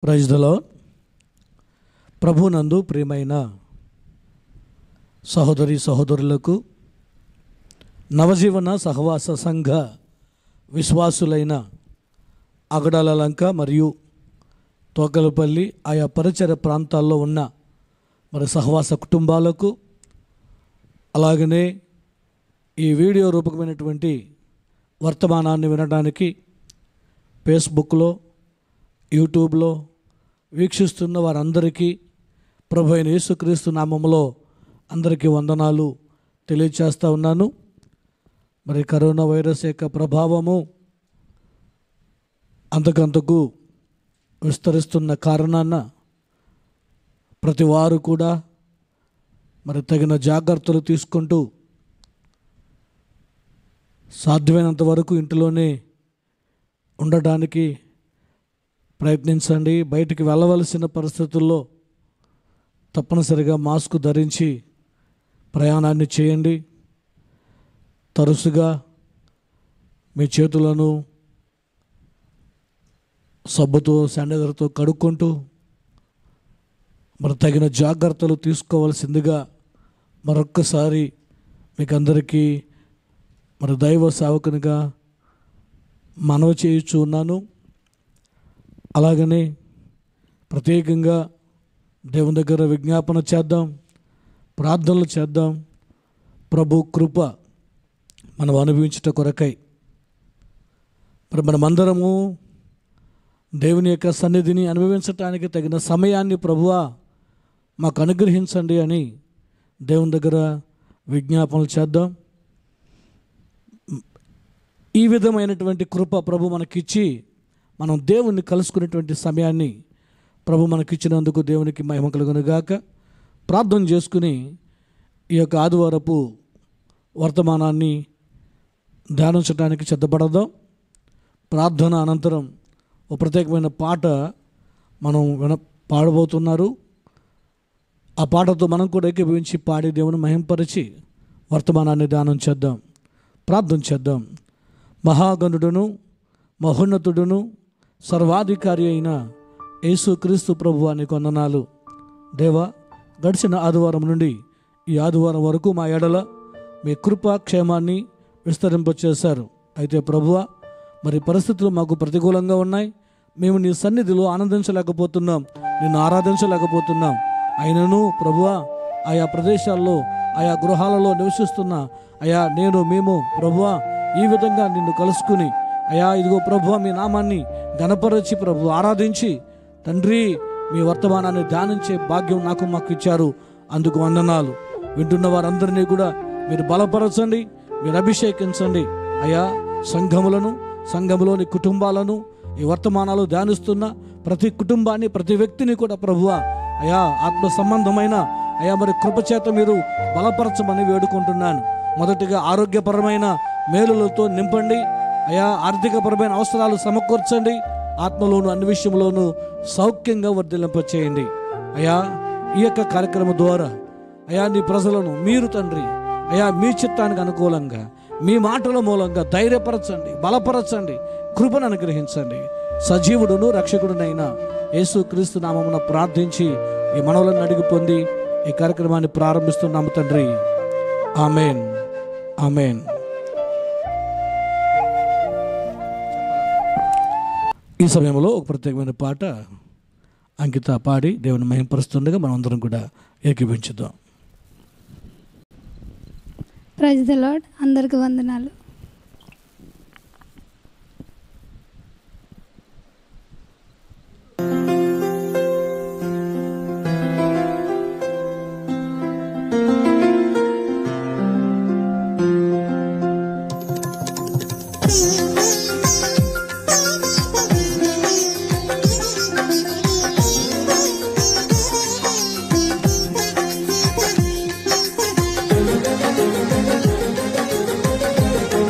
ప్రైజ్దలో ప్రభునందు ప్రియమైన సహోదరి సహోదరులకు నవజీవన సహవాస సంఘ విశ్వాసులైన అగడాల లంక మరియు తోకలపల్లి ఆయా పరిచర ప్రాంతాల్లో ఉన్న మరి సహవాస కుటుంబాలకు అలాగనే ఈ వీడియో రూపకమైనటువంటి వర్తమానాన్ని వినడానికి ఫేస్బుక్లో యూట్యూబ్లో వీక్షిస్తున్న వారందరికీ ప్రభు అయిన యేసుక్రీస్తు నామములో అందరికీ వందనాలు తెలియచేస్తూ ఉన్నాను మరి కరోనా వైరస్ యొక్క ప్రభావము అంతకంతకు విస్తరిస్తున్న కారణాన ప్రతి వారు కూడా మరి తగిన జాగ్రత్తలు తీసుకుంటూ సాధ్యమైనంత వరకు ఇంటిలోనే ఉండటానికి ప్రయత్నించండి బయటికి వెళ్ళవలసిన పరిస్థితుల్లో తప్పనిసరిగా మాస్క్ ధరించి ప్రయాణాన్ని చేయండి తరచుగా మీ చేతులను సబ్బుతో శానిటైజర్తో కడుక్కుంటూ మరి తగిన జాగ్రత్తలు తీసుకోవాల్సిందిగా మరొక్కసారి మీకు అందరికీ మరి దైవ సేవకునిగా మనవి చేయుచు ఉన్నాను అలాగనే ప్రత్యేకంగా దేవుని దగ్గర విజ్ఞాపన చేద్దాం ప్రార్థనలు చేద్దాం ప్రభు కృప మనం అనుభవించుట కొరకై మరి మనమందరము దేవుని యొక్క సన్నిధిని అనుభవించటానికి తగిన సమయాన్ని ప్రభువా మాకు అనుగ్రహించండి అని దేవుని దగ్గర విజ్ఞాపనలు చేద్దాం ఈ విధమైనటువంటి కృప ప్రభు మనకిచ్చి మనం దేవుణ్ణి కలుసుకునేటువంటి సమయాన్ని ప్రభు మనకిచ్చినందుకు దేవునికి మహిమ కలుగునుగాక ప్రార్థన చేసుకుని ఈ యొక్క ఆదివారపు వర్తమానాన్ని ధ్యానించడానికి సిద్ధపడదాం ప్రార్థన అనంతరం ఒక ప్రత్యేకమైన పాట మనం విన పాడబోతున్నారు ఆ పాటతో మనం కూడా ఏకీభవించి పాడి దేవుని మహింపరిచి వర్తమానాన్ని ధ్యానం చేద్దాం ప్రార్థన చేద్దాం మహాగణుడును మహోన్నతుడును సర్వాధికారి అయిన యేసుక్రీస్తు ప్రభు అని కొందనాలు దేవా గడిచిన ఆదివారం నుండి ఈ ఆదివారం వరకు మా ఎడల మీ కృపా క్షేమాన్ని విస్తరింపచేశారు అయితే ప్రభువ మరి పరిస్థితులు మాకు ప్రతికూలంగా ఉన్నాయి మేము నీ సన్నిధిలో ఆనందించలేకపోతున్నాం నిన్ను ఆరాధించలేకపోతున్నాం అయినను ప్రభువ ఆయా ప్రదేశాల్లో ఆయా గృహాలలో నివసిస్తున్న అయా నేను మేము ప్రభువ ఈ విధంగా నిన్ను కలుసుకుని అయా ఇదిగో ప్రభు మీ నామాన్ని గణపరచి ప్రభు ఆరాధించి తండ్రి మీ వర్తమానాన్ని ధ్యానించే భాగ్యం నాకు మాకు ఇచ్చారు అందుకు వందనాలు వింటున్న వారందరినీ కూడా మీరు బలపరచండి మీరు అభిషేకించండి అయా సంఘములను సంఘములోని కుటుంబాలను ఈ వర్తమానాలు ధ్యానిస్తున్న ప్రతి కుటుంబాన్ని ప్రతి వ్యక్తిని కూడా ప్రభువ అయా ఆత్మ సంబంధమైన అయా మరి కృపచేత మీరు బలపరచమని వేడుకుంటున్నాను మొదటిగా ఆరోగ్యపరమైన మేలులతో నింపండి అయా ఆర్థికపరమైన అవసరాలు సమకూర్చండి ఆత్మలోను అన్ని విషయంలోనూ సౌఖ్యంగా వర్ధిల్లింపచేయండి అయా ఈ యొక్క కార్యక్రమం ద్వారా అయా నీ ప్రజలను మీరు తండ్రి అయా మీ చిత్తానికి అనుకూలంగా మీ మాటల మూలంగా ధైర్యపరచండి బలపరచండి కృపను అనుగ్రహించండి సజీవుడును రక్షకుడునైన యేసు క్రీస్తు నామమున ప్రార్థించి ఈ మనవులను అడిగి పొంది ఈ కార్యక్రమాన్ని ప్రారంభిస్తున్నాము తండ్రి ఆమెన్ ఆమెన్ ఈ సమయంలో ఒక ప్రత్యేకమైన పాట అంకిత పాడి దేవుని మహింపరుస్తుండగా మనం అందరం కూడా ఏకీభించుదాం ప్రైజ్ ద లాడ్ అందరికి వందనాలు Thank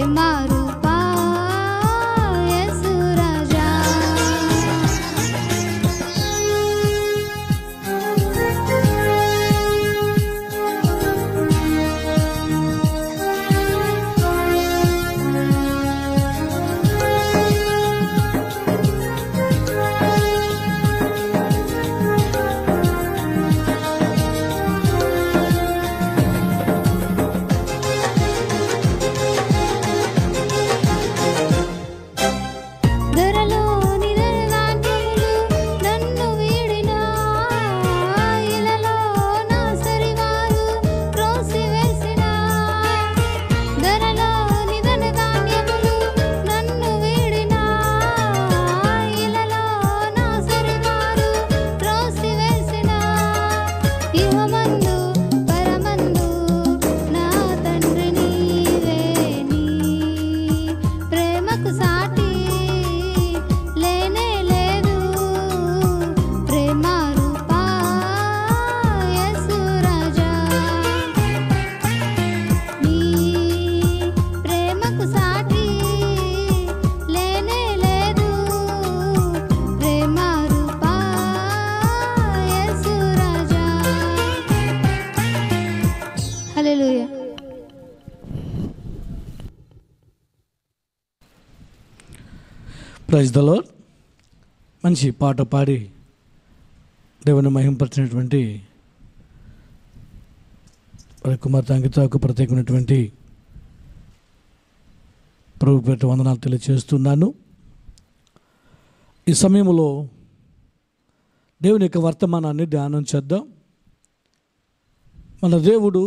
ప్రేమ రూపా యేసు రాజా ధరలోని ధనధాన్యములు నన్ను వీడినా ఇలలో నా సరివారు త్రోసివేసినా ధరలోని ధనధాన్యములు నన్ను వీడినా ఇలలో నా సరివారు త్రోసివేసినా ఇహమందు పరమందు నా తండ్రి నీవే నీ ప్రేమకు సాటి లేనే లేదు ప్రేమ రూపా యేసు రాజా నీ ప్రేమకు సాటి లేనే లేదు ప్రేమ రూపా యేసు రాజా హల్లెలూయా ప్రైజ్ ద లార్డ్ మంచి పాట పాడి దేవుని మహింపరిచినటువంటి వారి కుమార్తె అంకితకు ప్రత్యేకమైనటువంటి ప్రభు పేట వందనాలు తెలియజేస్తున్నాను ఈ సమయంలో దేవుని యొక్క వర్తమానాన్ని ధ్యానం చేద్దాం మన దేవుడు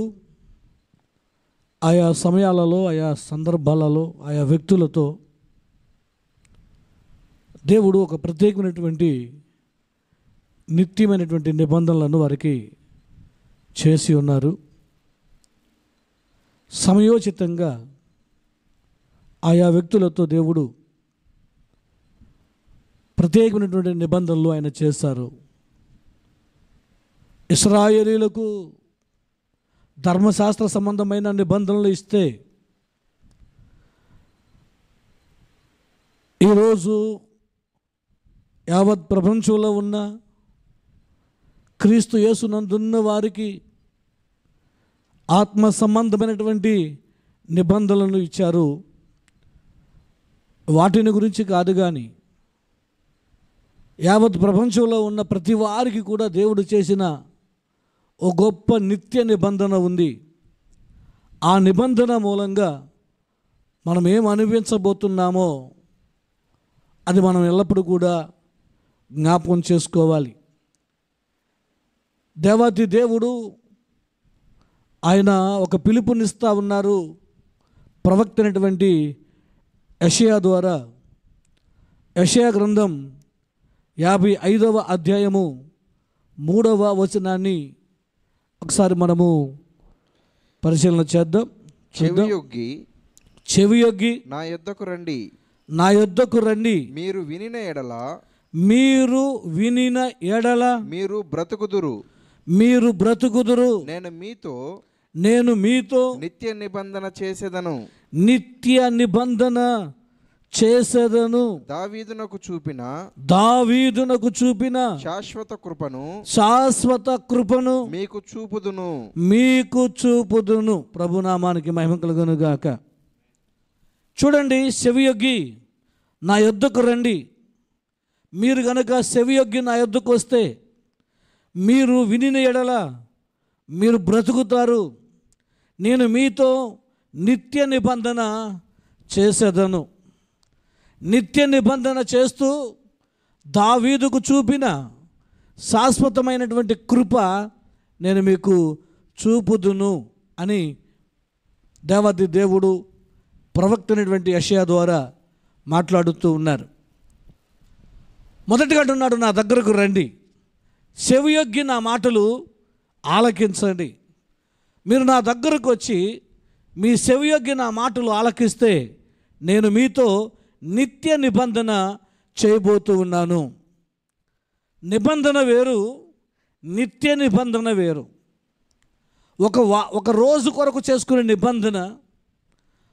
ఆయా సమయాలలో ఆయా సందర్భాలలో ఆయా వ్యక్తులతో దేవుడు ఒక ప్రత్యేకమైనటువంటి నిత్యమైనటువంటి నిబంధనలను వారికి చేసి ఉన్నారు సమయోచితంగా ఆయా వ్యక్తులతో దేవుడు ప్రత్యేకమైనటువంటి నిబంధనలు ఆయన చేశారు ఇస్రాయేలీలకు ధర్మశాస్త్ర సంబంధమైన నిబంధనలు ఇస్తే ఈరోజు యావత్ ప్రపంచంలో ఉన్న క్రీస్తు యేసునందున్న వారికి ఆత్మ సంబంధమైనటువంటి నిబంధనలను ఇచ్చారు వాటిని గురించి కాదు కానీ యావత్ ప్రపంచంలో ఉన్న ప్రతి వారికి కూడా దేవుడు చేసిన ఓ గొప్ప నిత్య నిబంధన ఉంది ఆ నిబంధన మూలంగా మనం ఏం అనుభవించబోతున్నామో అది మనం ఎల్లప్పుడూ కూడా జ్ఞాపకం చేసుకోవాలి దేవాతి దేవుడు ఆయన ఒక పిలుపునిస్తూ ఉన్నారు ప్రవక్త అయినటువంటి యషయా ద్వారా యషయా గ్రంథం యాభై ఐదవ అధ్యాయము మూడవ వచనాన్ని ఒకసారి మనము పరిశీలన చేద్దాం చూద్దాం చెవియొగ్గి చెవియొగ్గి నా యొద్దకు రండి నా యొద్దకు రండి మీరు వినిన ఎడల మీరు వినిన ఎడల మీరు బ్రతుకుదురు మీరు బ్రతుకుదురు నేను మీతో నేను మీతో నిత్య నిబంధన చేసేదను నిత్య నిబంధన చేసేదను దావీదునకు చూపిన దావీదునకు చూపిన శాశ్వత కృపను శాశ్వత కృపను మీకు చూపుదును మీకు చూపుదును ప్రభునామానికి మహిమ కలుగును గాక చూడండి చెవియొగ్గి నా యొద్దకు రండి మీరు గనక చెవియొగ్గి నా యొద్దకు వస్తే మీరు వినిన ఎడల మీరు బ్రతుకుతారు నేను మీతో నిత్య నిబంధన చేసేదను నిత్య నిబంధన చేస్తూ దావీదుకు చూపిన శాశ్వతమైనటువంటి కృప నేను మీకు చూపుదును అని దేవాది దేవుడు ప్రవక్తనటువంటి యషయా ద్వారా మాట్లాడుతూ ఉన్నారు మొదటిగా అంటున్నాడు నా దగ్గరకు రండి చెవియొగ్గి నా మాటలు ఆలకించండి మీరు నా దగ్గరకు వచ్చి మీ చెవియొగ్గి నా మాటలు ఆలకిస్తే నేను మీతో నిత్య నిబంధన చేయబోతూ ఉన్నాను నిబంధన వేరు నిత్య నిబంధన వేరు ఒక వా ఒక రోజు కొరకు చేసుకునే నిబంధన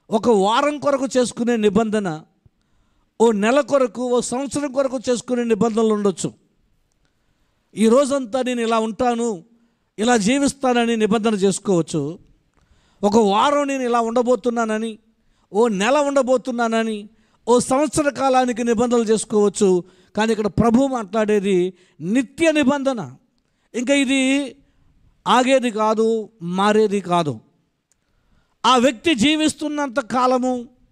ఒక వారం కొరకు చేసుకునే నిబంధన ఓ నెల కొరకు ఓ సంవత్సరం కొరకు చేసుకునే నిబంధనలు ఉండొచ్చు ఈ రోజంతా నేను ఇలా ఉంటాను ఇలా జీవిస్తానని నిబంధన చేసుకోవచ్చు ఒక వారం నేను ఇలా ఉండబోతున్నానని ఓ నెల ఉండబోతున్నానని ఓ సంవత్సర కాలానికి నిబంధనలు చేసుకోవచ్చు కానీ ఇక్కడ ప్రభు మాట్లాడేది నిత్య నిబంధన ఇంకా ఇది ఆగేది కాదు మారేది కాదు ఆ వ్యక్తి జీవిస్తున్నంత కాలము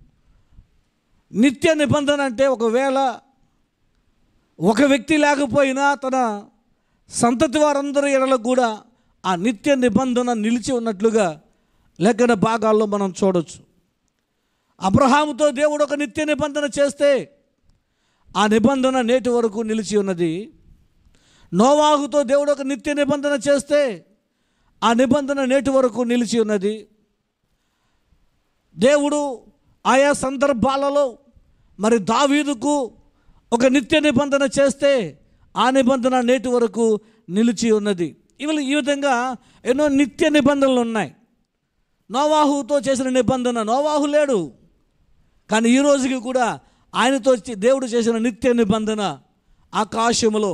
నిత్య నిబంధన అంటే ఒకవేళ ఒక వ్యక్తి లేకపోయినా తన సంతతి వారందరి ఎడలకు కూడా ఆ నిత్య నిబంధన నిలిచి ఉన్నట్లుగా లేఖన భాగాల్లో మనం చూడొచ్చు అబ్రహాముతో దేవుడు ఒక నిత్య నిబంధన చేస్తే ఆ నిబంధన నేటి వరకు నిలిచి ఉన్నది నోవాహుతో దేవుడు ఒక నిత్య నిబంధన చేస్తే ఆ నిబంధన నేటి వరకు నిలిచి ఉన్నది దేవుడు ఆయా సందర్భాలలో మరి దావీదుకు ఒక నిత్య నిబంధన చేస్తే ఆ నిబంధన నేటి వరకు నిలిచి ఉన్నది ఇవి ఈ విధంగా ఎన్నో నిత్య నిబంధనలు ఉన్నాయి నోవాహుతో చేసిన నిబంధన నోవాహు లేడు కానీ ఈ రోజుకి కూడా ఆయనతో చే- దేవుడు చేసిన నిత్య నిబంధన ఆకాశములో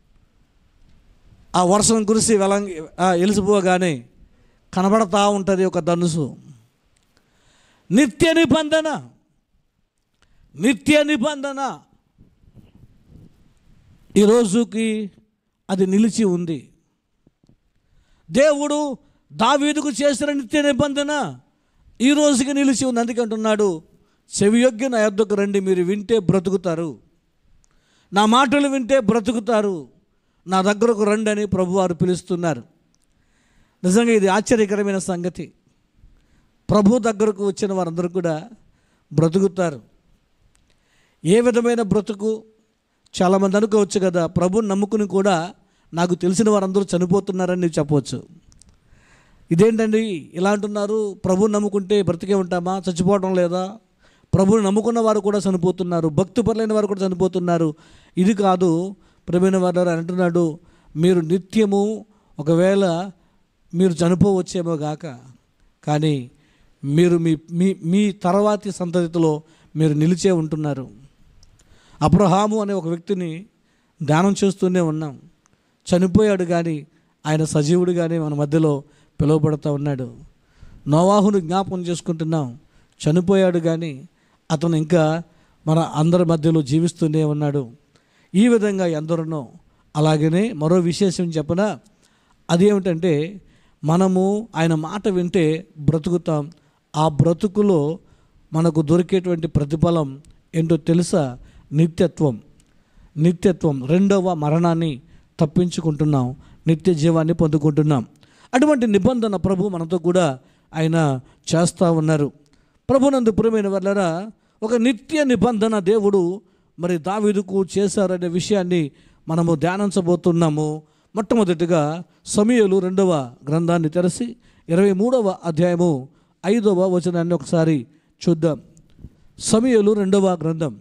ఆ వర్షం కురిసి వెలంగి ఆ, ఎలిసిపోగానే కనబడతా ఉంటుంది ఒక ధనుసు నిత్య నిబంధన నిత్య నిబంధన ఈ రోజుకి అది నిలిచి ఉంది దేవుడు దావీదుకు చేసిన నిత్య నిబంధన ఈ రోజుకి నిలిచి ఉంది అందుకే అంటున్నాడు చెవియొగ్గి నా యొద్దకు రండి మీరు వింటే బ్రతుకుతారు నా మాటలు వింటే బ్రతుకుతారు నా దగ్గరకు రండి అని ప్రభువారు పిలుస్తున్నారు నిజంగా ఇది ఆశ్చర్యకరమైన సంగతి ప్రభు దగ్గరకు వచ్చిన వారందరూ కూడా బ్రతుకుతారు ఏ విధమైన బ్రతుకు చాలామంది అనుకోవచ్చు కదా ప్రభుని నమ్ముకుని కూడా నాకు తెలిసిన వారందరూ చనిపోతున్నారని నీవు చెప్పవచ్చు ఇదేంటండి ఇలా అంటున్నారు ప్రభుని నమ్ముకుంటే బ్రతికే ఉంటామా చచ్చిపోవడం లేదా ప్రభుని నమ్ముకున్న వారు కూడా చనిపోతున్నారు భక్తి పరులైన వారు కూడా చనిపోతున్నారు ఇది కాదు ప్రవీణ వారు అంటున్నాడు మీరు నిత్యము ఒకవేళ మీరు చనిపోవచ్చేమో గాక కానీ మీరు మీ మీ మీ తర్వాతి సంతతిలో మీరు నిలిచే ఉంటున్నారు అబ్రహాము అనే ఒక వ్యక్తిని ధ్యానం చేస్తూనే ఉన్నాం చనిపోయాడు కానీ ఆయన సజీవుడిగానే మన మధ్యలో పిలువబడుతూ ఉన్నాడు నోవాహును జ్ఞాపకం చేసుకుంటున్నాం చనిపోయాడు కానీ అతను ఇంకా మన అందరి మధ్యలో జీవిస్తూనే ఉన్నాడు ఈ విధంగా ఎందరినో అలాగనే మరో విశేషం చెప్పన అదేమిటంటే మనము ఆయన మాట వింటే బ్రతుకుతాం ఆ బ్రతుకులో మనకు దొరికేటువంటి ప్రతిఫలం ఏంటో తెలుసా నిత్యత్వం నిత్యత్వం రెండవ మరణాన్ని తప్పించుకుంటున్నాం నిత్య జీవాన్ని పొందుకుంటున్నాం అటువంటి నిబంధన ప్రభు మనతో కూడా ఆయన చేస్తూ ఉన్నారు ప్రభునందు ప్రియమైన వల్లరా ఒక నిత్య నిబంధన దేవుడు మరి దావీదుకు చేశారనే విషయాన్ని మనము ధ్యానించబోతున్నాము మొట్టమొదటిగా సమయలు రెండవ గ్రంథాన్ని తెరచి ఇరవై మూడవ అధ్యాయము ఐదవ వచనాన్ని ఒకసారి చూద్దాం సమయలు రెండవ గ్రంథం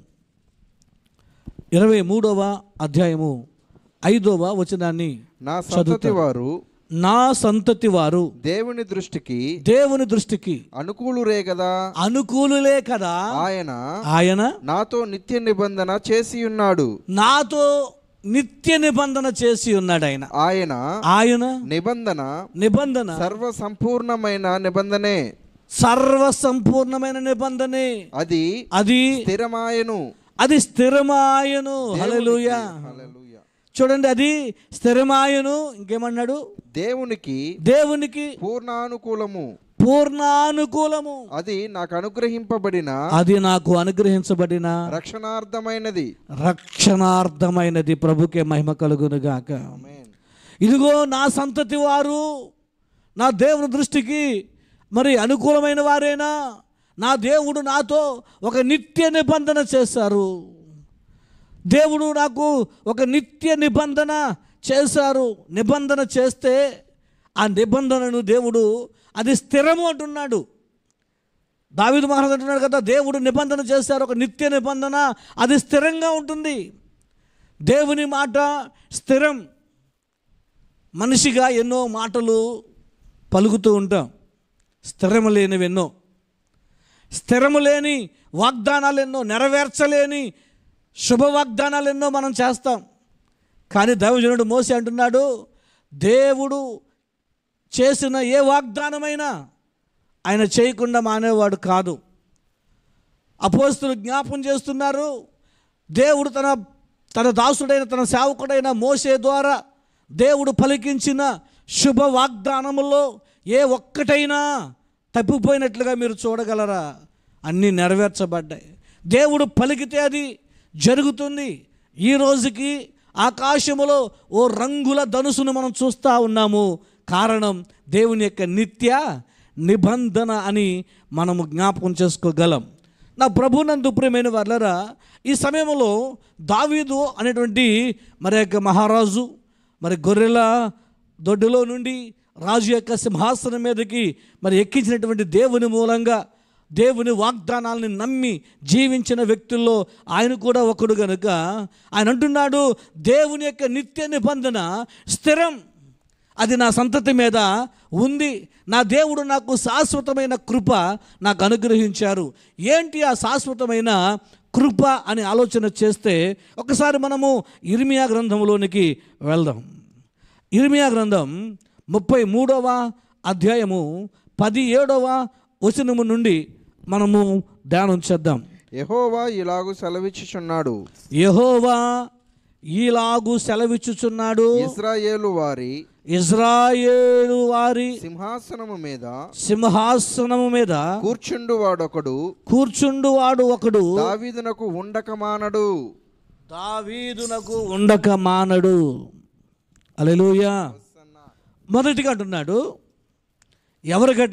ఇరవై మూడవ అధ్యాయము ఐదవ వచనాన్ని నా సంతతి వారు నా సంతతి వారు దేవుని దృష్టికి దేవుని దృష్టికి అనుకూలురే కదా అనుకూలులే కదా ఆయన ఆయన నాతో నిత్య నిబంధన చేసి ఉన్నాడు నాతో నిత్య నిబంధన చేసి ఉన్నాడు ఆయన ఆయన ఆయన నిబంధన నిబంధన సర్వ సంపూర్ణమైన నిబంధనే సర్వ సంపూర్ణమైన నిబంధనే అది అది స్థిరమాయను అది స్థిరమాయను హల్లెలూయా హల్లెలూయా. చూడండి అది స్థిరమాయను ఇంకేమన్నాడు దేవునికి దేవునికి పూర్ణానుకూలము పూర్ణానుకూలము అది నాకు అనుగ్రహింపబడిన అది నాకు అనుగ్రహించబడిన రక్షణార్థమైనది రక్షణార్థమైనది ప్రభుకే మహిమ కలుగును గాక ఆమేన్. ఇదిగో నా సంతతి వారు నా దేవుని దృష్టికి మరి అనుకూలమైన వారేనా నా దేవుడు నాతో ఒక నిత్య నిబంధన చేశారు దేవుడు నాకు ఒక నిత్య నిబంధన చేశారు నిబంధన చేస్తే ఆ నిబంధనను దేవుడు అది స్థిరము అంటున్నాడు దావిదు మహారాజు అంటున్నాడు కదా దేవుడు నిబంధన చేశారు ఒక నిత్య నిబంధన అది స్థిరంగా ఉంటుంది దేవుని మాట స్థిరం మనిషిగా ఎన్నో మాటలు పలుకుతూ ఉంటాం స్థిరం లేనివి ఎన్నో స్థిరము లేని వాగ్దానాలు ఎన్నో నెరవేర్చలేని శుభ వాగ్దానాలు ఎన్నో మనం చేస్తాం కానీ దైవజనుడు మోసి అంటున్నాడు దేవుడు చేసిన ఏ వాగ్దానమైనా ఆయన చేయకుండా మానేవాడు కాదు అపోస్తులు జ్ఞాపం చేస్తున్నారు దేవుడు తన తన దాసుడైన తన సేవకుడైన మోసే ద్వారా దేవుడు పలికించిన శుభ వాగ్దానములో ఏ ఒక్కటైనా తప్పిపోయినట్లుగా మీరు చూడగలరా అన్నీ నెరవేర్చబడ్డాయి దేవుడు పలికితే అది జరుగుతుంది ఈ రోజుకి ఆకాశములో ఓ రంగుల ధనుసును మనం చూస్తూ ఉన్నాము కారణం దేవుని యొక్క నిత్య నిబంధన అని మనము జ్ఞాపకం చేసుకోగలం నా ప్రభునందు ప్రియమైన వాళ్ళరా ఈ సమయంలో దావీదు అనేటువంటి మరి యొక్క మహారాజు మరి గొర్రెల దొడ్డులో నుండి రాజు యొక్క సింహాసనం మీదకి మరి ఎక్కించినటువంటి దేవుని మూలంగా దేవుని వాగ్దానాలని నమ్మి జీవించిన వ్యక్తుల్లో ఆయన కూడా ఒకడు గనుక ఆయన అంటున్నాడు దేవుని యొక్క నిత్య నిబంధన స్థిరం అది నా సంతతి మీద ఉంది నా దేవుడు నాకు శాశ్వతమైన కృప నాకు అనుగ్రహించారు ఏంటి ఆ శాశ్వతమైన కృప అని ఆలోచన చేస్తే ఒకసారి మనము ఇర్మియా గ్రంథంలోనికి వెళ్దాం ఇర్మియా గ్రంథం ముప్పై మూడవ అధ్యాయము పది ఏడవ వచనము నుండి మనము ధ్యానం చేద్దాం యెహోవా ఇలాగు సెలవిచ్చుచున్నాడు యహోవా ఈలాగు సెలవిచ్చుచున్నాడు ఇస్రాయేలు వారి ఇజ్రాయేలు వారి సింహాసనము మీద సింహాసనము మీద కూర్చుండు వాడొకడు కూర్చుండు వాడు ఒకడు దావీదునకు ఉండక మానడు దావీదునకు ఉండక మానడు అలెలుయా మొదటిగా అంటున్నాడు ఎవరికట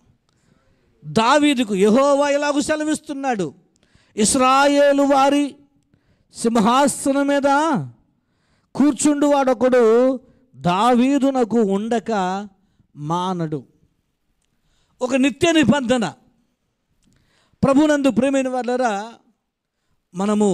దావీదుకు యహోవా ఇలాగు సెలవిస్తున్నాడు ఇస్రాయేలు వారి సింహాసనం మీద కూర్చుండు వాడొకడు దావీదునకు ఉండక మానడు ఒక నిత్య నిబంధన ప్రభునందు ప్రేమైన వాళ్ళరా మనము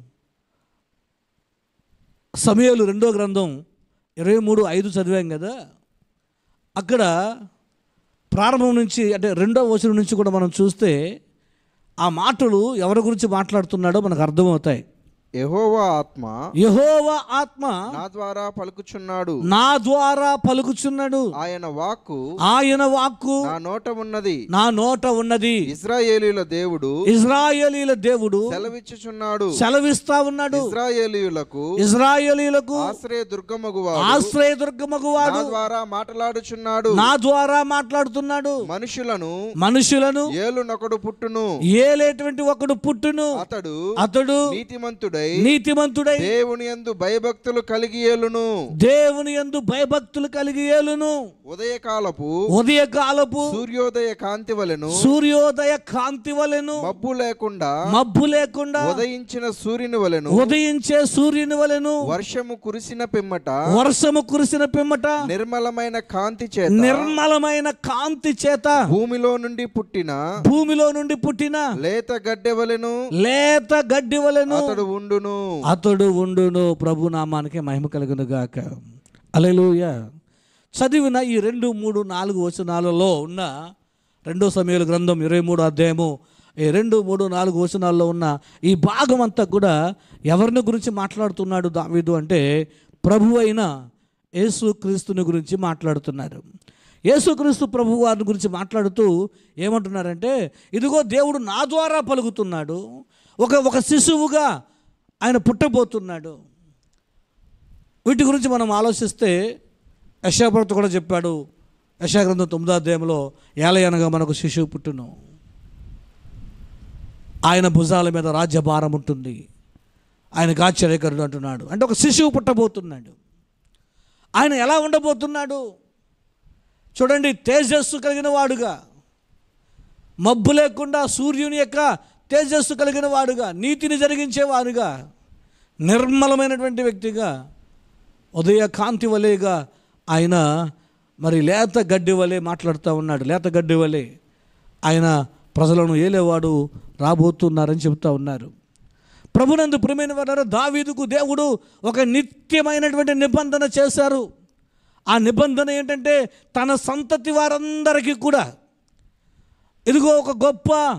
సమయాలు రెండో గ్రంథం ఇరవై మూడు ఐదు చదివాం కదా అక్కడ ప్రారంభం నుంచి అంటే రెండో వచనం నుంచి కూడా మనం చూస్తే ఆ మాటలు ఎవరి గురించి మాట్లాడుతున్నాడో మనకు అర్థమవుతాయి యెహోవా ఆత్మ యహోవ ఆత్మ నా ద్వారా పలుకుచున్నాడు నా ద్వారా పలుకుచున్నాడు ఆయన వాక్కు ఆయన వాక్కు నా నోట ఉన్నది నా నోట ఉన్నది ఇస్రాయేలీల దేవుడు ఇజ్రాయేలీల దేవుడు సెలవిచ్చుచున్నాడు సెలవిస్తా ఉన్నాడు ఇస్రాయేలీయులకు ఇజ్రాయేలీలకు ఆశ్రయ దుర్గమగువాడు ఆశ్రయదుర్గమగువాడు నా ద్వారా మాట్లాడుచున్నాడు నా ద్వారా మాట్లాడుతున్నాడు మనుషులను మనుషులను ఏలునొకడు పుట్టును ఏలేటువంటి ఒకడు పుట్టును అతడు అతడు నీతిమంతుడై నీతిమంతుడై దేవుని యందు భయభక్తులు కలిగి ఏలును దేవుని యందు భయభక్తులు కలిగి ఏలును ఉదయకాలపు ఉదయకాలపు సూర్యోదయ కాంతి వలెను సూర్యోదయ కాంతి వలెను మబ్బు లేకుండా మబ్బు లేకుండా ఉదయించిన సూర్యుని వలెను ఉదయించే సూర్యుని వలెను వర్షము కురిసిన పిమ్మట వర్షము కురిసిన పిమ్మట నిర్మలమైన కాంతి చేత నిర్మలమైన కాంతి చేత భూమిలో నుండి పుట్టిన భూమిలో నుండి పుట్టిన లేత గడ్డె వలెను లేత గడ్డి వలెను అతడు ఉండును అతడు ఉండును ప్రభు నామానికి మహిమ కలుగును గాక అలెలుయ చదివిన ఈ రెండు మూడు నాలుగు వచనాలలో ఉన్న రెండో సమయాల గ్రంథం ఇరవై మూడు అధ్యాయము ఈ రెండు మూడు నాలుగు వచనాల్లో ఉన్న ఈ భాగం అంతా కూడా ఎవరిని గురించి మాట్లాడుతున్నాడు దావీదు అంటే ప్రభు అయిన యేసుక్రీస్తుని గురించి మాట్లాడుతున్నారు యేసుక్రీస్తు ప్రభు వారిని గురించి మాట్లాడుతూ ఏమంటున్నారంటే ఇదిగో దేవుడు నా ద్వారా పలుకుతున్నాడు ఒక ఒక శిశువుగా ఆయన పుట్టబోతున్నాడు వీటి గురించి మనం ఆలోచిస్తే యశాభర్త కూడా చెప్పాడు యశాగ్రంథం తొమ్మిదో అధ్యాయంలో ఏలయనగా మనకు శిశువు పుట్టును ఆయన భుజాల మీద రాజ్యభారం ఉంటుంది ఆయనకు ఆశ్చర్యకరుడు అంటున్నాడు అంటే ఒక శిశువు పుట్టబోతున్నాడు ఆయన ఎలా ఉండబోతున్నాడు చూడండి తేజస్సు కలిగిన వాడుగా మబ్బు లేకుండా సూర్యుని యొక్క తేజస్సు కలిగిన వాడుగా నీతిని జరిగించేవాడుగా నిర్మలమైనటువంటి వ్యక్తిగా ఉదయ కాంతి వలేగా ఆయన మరి లేత గడ్డి వలె మాట్లాడుతూ ఉన్నాడు లేత గడ్డి వలె ఆయన ప్రజలను ఏలేవాడు రాబోతున్నారని చెబుతూ ఉన్నారు ప్రభునందు ప్రియమైన వారు దావీదుకు దేవుడు ఒక నిత్యమైనటువంటి నిబంధన చేశారు ఆ నిబంధన ఏంటంటే తన సంతతి వారందరికీ కూడా ఇదిగో ఒక గొప్ప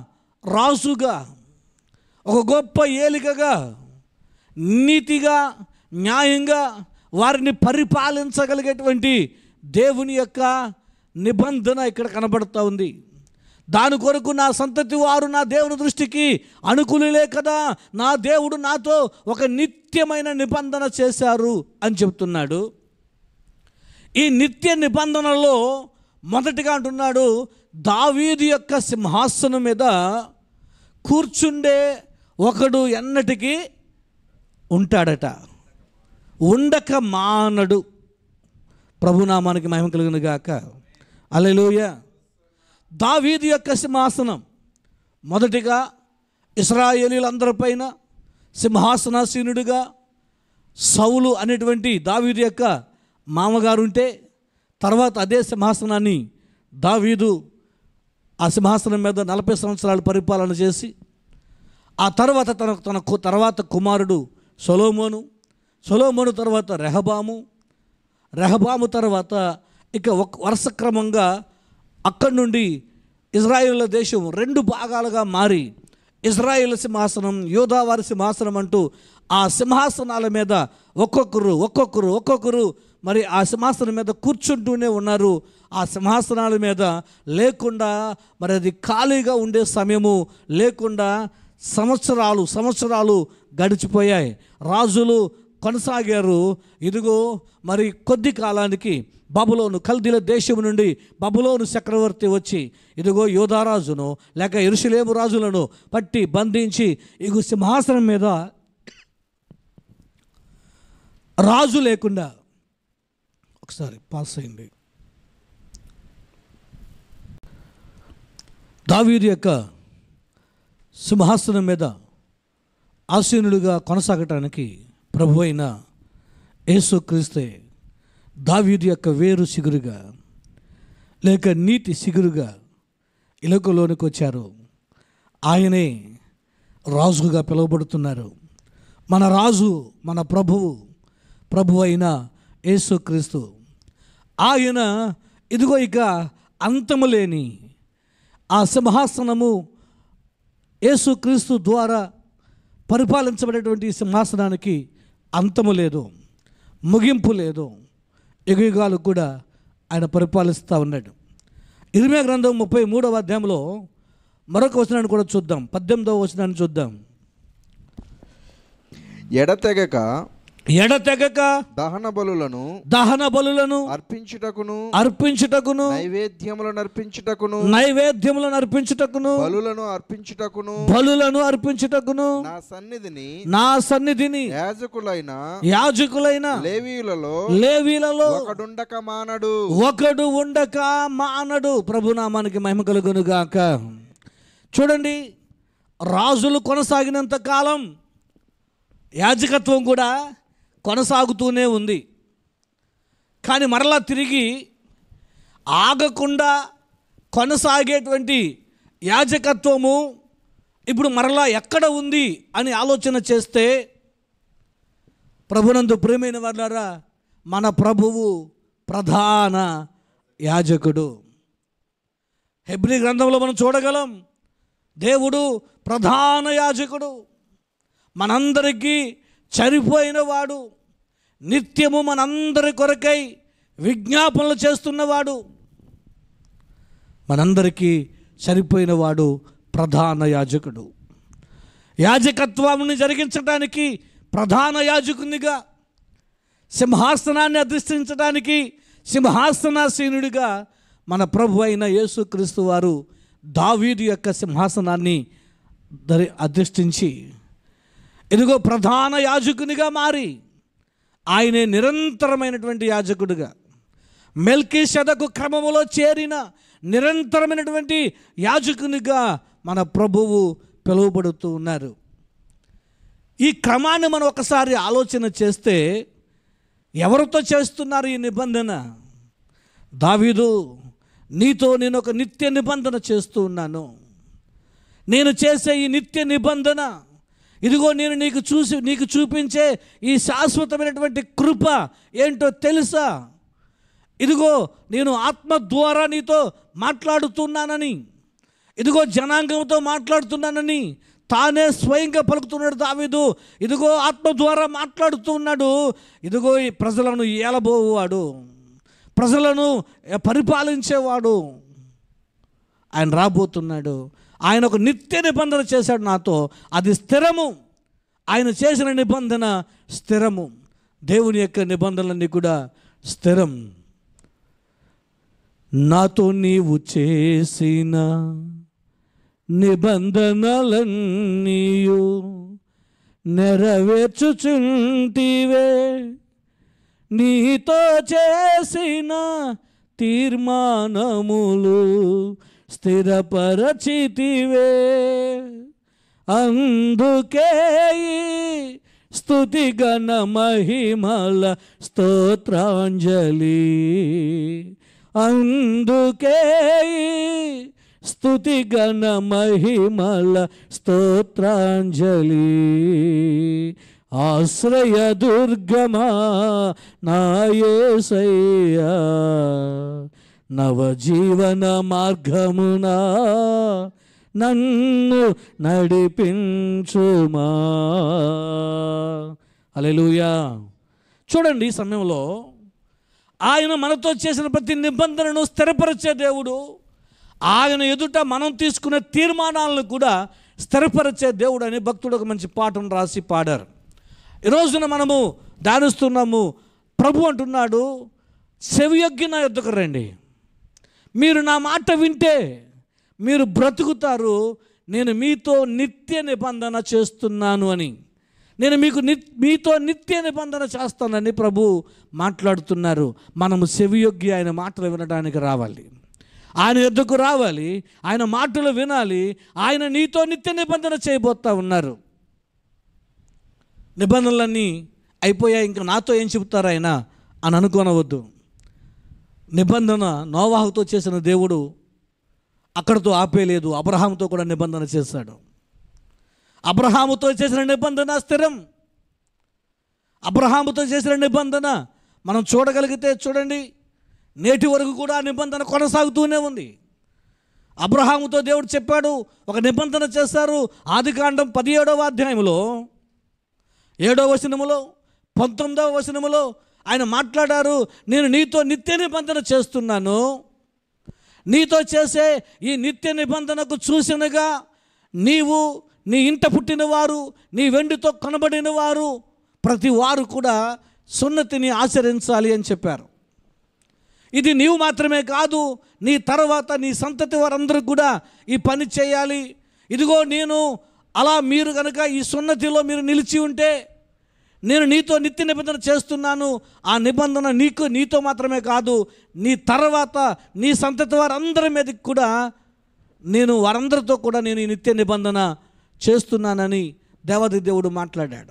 రాజుగా ఒక గొప్ప ఏలికగా నీతిగా న్యాయంగా వారిని పరిపాలించగలిగేటువంటి దేవుని యొక్క నిబంధన ఇక్కడ కనబడుతూ ఉంది దాని కొరకు నా సంతతి వారు నా దేవుని దృష్టికి అనుకూలలే కదా నా దేవుడు నాతో ఒక నిత్యమైన నిబంధన చేశారు అని చెప్తున్నాడు ఈ నిత్య నిబంధనలో మొదటిగా అంటున్నాడు దావీదు యొక్క సింహాసనం మీద కూర్చుండే ఒకడు ఎన్నటికీ ఉంటాడట ఉండక మానడు ప్రభునామానికి మహిమ కలిగిన గాక అలెలుయ దావీదు యొక్క సింహాసనం మొదటిగా ఇస్రాయేలీలందరిపైన సింహాసనాసీనుడిగా సౌలు అనేటువంటి దావీదు యొక్క మామగారు ఉంటే తర్వాత అదే సింహాసనాన్ని దావీదు ఆ సింహాసనం మీద నలభై సంవత్సరాలు పరిపాలన చేసి ఆ తర్వాత తన తన కు- తర్వాత కుమారుడు సొలోమోను సొలోమోను తర్వాత రెహబాము రెహబాము తర్వాత ఇక ఒక వరుస క్రమంగా అక్కడి నుండి ఇజ్రాయేల్ దేశం రెండు భాగాలుగా మారి ఇజ్రాయేల్ సింహాసనం యోధావారి సింహాసనం అంటూ ఆ సింహాసనాల మీద ఒక్కొక్కరు ఒక్కొక్కరు ఒక్కొక్కరు మరి ఆ సింహాసనం మీద కూర్చుంటూనే ఉన్నారు ఆ సింహాసనాల మీద లేకుండా మరి అది ఖాళీగా ఉండే సమయము లేకుండా సంవత్సరాలు సంవత్సరాలు గడిచిపోయాయి రాజులు కొనసాగారు ఇదిగో మరి కొద్ది కాలానికి బబులోను కల్దీల దేశం నుండి బబులోను చక్రవర్తి వచ్చి ఇదిగో యోధారాజును లేక ఎరుషులేము రాజులను పట్టి బంధించి ఇగు సింహాసనం మీద రాజు లేకుండా ఒకసారి పాస్ అయింది దావీదు యొక్క సింహాసనం మీద ఆసీనుడిగా కొనసాగటానికి ప్రభు అయిన యేసుక్రీస్తే దావీదు యొక్క వేరు సిగురుగా లేక నీతి సిగురుగా ఇలకలోనికి వచ్చారు ఆయనే రాజుగా పిలువబడుతున్నారు మన రాజు మన ప్రభువు ప్రభు అయిన యేసుక్రీస్తు ఆయన ఇదిగో ఇక అంతము లేని ఆ సింహాసనము యేసుక్రీస్తు ద్వారా పరిపాలించబడేటువంటి ఈ సింహాసనానికి అంతము లేదు ముగింపు లేదు యుగయుగాలు కూడా ఆయన పరిపాలిస్తూ ఉన్నాడు ఇరిమే గ్రంథం ముప్పై మూడవ అధ్యాయంలో మరొక వచనాన్ని కూడా చూద్దాం పద్దెనిమిదవ వచనాన్ని చూద్దాం ఎడతెగక ఎడతెగక దహన బలులను దహన బలులను అర్పించుటకును అర్పించుటకును నైవేద్యములను అర్పించుటకును నైవేద్యములను అర్పించుటకును బలులను అర్పించుటకును బలులను అర్పించుటకును నా సన్నిధిని నా సన్నిధిని యాజకులైన యాజకులైన లేవీయులలో లేవీలలో ఒకడుండక మానడు ఒకడు ఉండక మానడు ప్రభునామానికి మహిమ కలుగునుగాక చూడండి రాజులు కొనసాగినంత కాలం యాజకత్వం కూడా కొనసాగుతూనే ఉంది కానీ మరలా తిరిగి ఆగకుండా కొనసాగేటువంటి యాజకత్వము ఇప్పుడు మరలా ఎక్కడ ఉంది అని ఆలోచన చేస్తే ప్రభునందు ప్రేమైన వాళ్ళారా మన ప్రభువు ప్రధాన యాజకుడు హెబ్రి గ్రంథంలో మనం చూడగలం దేవుడు ప్రధాన యాజకుడు మనందరికీ చనిపోయిన వాడు నిత్యము మనందరి కొరకై విజ్ఞాపనలు చేస్తున్నవాడు మనందరికీ సరిపోయిన వాడు ప్రధాన యాజకుడు యాజకత్వాన్ని జరిగించడానికి ప్రధాన యాజకునిగా సింహాసనాన్ని అధిష్ఠించడానికి సింహాసనాసీనుడిగా మన ప్రభు అయిన యేసుక్రీస్తు వారు దావీదు యొక్క సింహాసనాన్ని ధరి అధిష్ఠించి ఇదిగో ప్రధాన యాజకునిగా మారి ఆయనే నిరంతరమైనటువంటి యాజకుడిగా మెల్కీ శదకు క్రమములో చేరిన నిరంతరమైనటువంటి యాజకునిగా మన ప్రభువు పిలువబడుతూ ఉన్నారు ఈ క్రమాన్ని మనం ఒకసారి ఆలోచన చేస్తే ఎవరితో చేస్తున్నారు ఈ నిబంధన దావీదు నీతో నేను ఒక నిత్య నిబంధన చేస్తూ ఉన్నాను నేను చేసే ఈ నిత్య నిబంధన ఇదిగో నేను నీకు చూసి నీకు చూపించే ఈ శాశ్వతమైనటువంటి కృప ఏంటో తెలుసా ఇదిగో నేను ఆత్మ ద్వారా నీతో మాట్లాడుతున్నానని ఇదిగో జనాంగంతో మాట్లాడుతున్నానని తానే స్వయంగా పలుకుతున్నాడు దావీదు ఇదిగో ఆత్మ ద్వారా మాట్లాడుతూ ఉన్నాడు ఇదిగో ఈ ప్రజలను ఏలబోవాడు ప్రజలను పరిపాలించేవాడు ఆయన రాబోతున్నాడు ఆయన ఒక నిత్య నిబంధన చేశాడు నాతో అది స్థిరము ఆయన చేసిన నిబంధన స్థిరము దేవుని యొక్క నిబంధనలన్నీ కూడా స్థిరం నాతో నీవు చేసిన నిబంధనలన్నీయు నెరవేర్చుచుంటివే నీతో చేసిన తీర్మానములు స్థిరపరచితివే అందుకే ఈ స్తుతి గణ మహిమల స్తోత్రాంజలి అందుకే ఈ స్తుతి గణ మహిమల స్తోత్రాంజలి ఆశ్రయ దుర్గమా నాయసయ్యా నవజీవన మార్గమునా నన్ను నడిపించుమా అలెలుయా చూడండి ఈ సమయంలో ఆయన మనతో చేసిన ప్రతి నిబంధనను స్థిరపరిచే దేవుడు ఆయన ఎదుట మనం తీసుకునే తీర్మానాలను కూడా స్థిరపరిచే దేవుడు అని భక్తుడు ఒక మంచి పాటను రాసి పాడారు ఈ రోజున మనము ధ్యానిస్తున్నాము ప్రభు అంటున్నాడు చెవియొగ్గి నా ఎద్దుకు రండి మీరు నా మాట వింటే మీరు బ్రతుకుతారు నేను మీతో నిత్య నిబంధన చేస్తున్నాను అని నేను మీకు ని మీతో నిత్య నిబంధన చేస్తానని ప్రభు మాట్లాడుతున్నారు మనము చెవియొగ్గి ఆయన మాటలు వినడానికి రావాలి ఆయన ఎద్దుకు రావాలి ఆయన మాటలు వినాలి ఆయన నీతో నిత్య నిబంధన చేయబోతా ఉన్నారు నిబంధనలన్నీ అయిపోయాయి ఇంకా నాతో ఏం చెబుతారు ఆయన అని అనుకోనవద్దు నిబంధన నోవాహుతో చేసిన దేవుడు అక్కడితో ఆపేయలేదు అబ్రహాముతో కూడా నిబంధన చేశాడు అబ్రహాముతో చేసిన నిబంధన స్థిరం అబ్రహాముతో చేసిన నిబంధన మనం చూడగలిగితే చూడండి నేటి వరకు కూడా ఆ నిబంధన కొనసాగుతూనే ఉంది అబ్రహాముతో దేవుడు చెప్పాడు ఒక నిబంధన చేశారు ఆదికాండం పదిహేడవ అధ్యాయంలో ఏడవ వచనములో పంతొమ్మిదవ వచనములో ఆయన మాట్లాడారు నేను నీతో నిత్య నిబంధన చేస్తున్నాను నీతో చేసే ఈ నిత్య నిబంధనకు చూసినగా నీవు నీ ఇంట పుట్టిన వారు నీ వెండితో కనబడిన వారు ప్రతి వారు కూడా సున్నతిని ఆచరించాలి అని చెప్పారు ఇది నీవు మాత్రమే కాదు నీ తర్వాత నీ సంతతి వారందరూ కూడా ఈ పని చేయాలి ఇదిగో నేను అలా మీరు కనుక ఈ సున్నతిలో మీరు నిలిచి ఉంటే నేను నీతో నిత్య నిబంధన చేస్తున్నాను ఆ నిబంధన నీకు నీతో మాత్రమే కాదు నీ తర్వాత నీ సంతతి వారందరి మీదకి కూడా నేను వారందరితో కూడా నేను ఈ నిత్య నిబంధన చేస్తున్నానని దేవది దేవుడు మాట్లాడాడు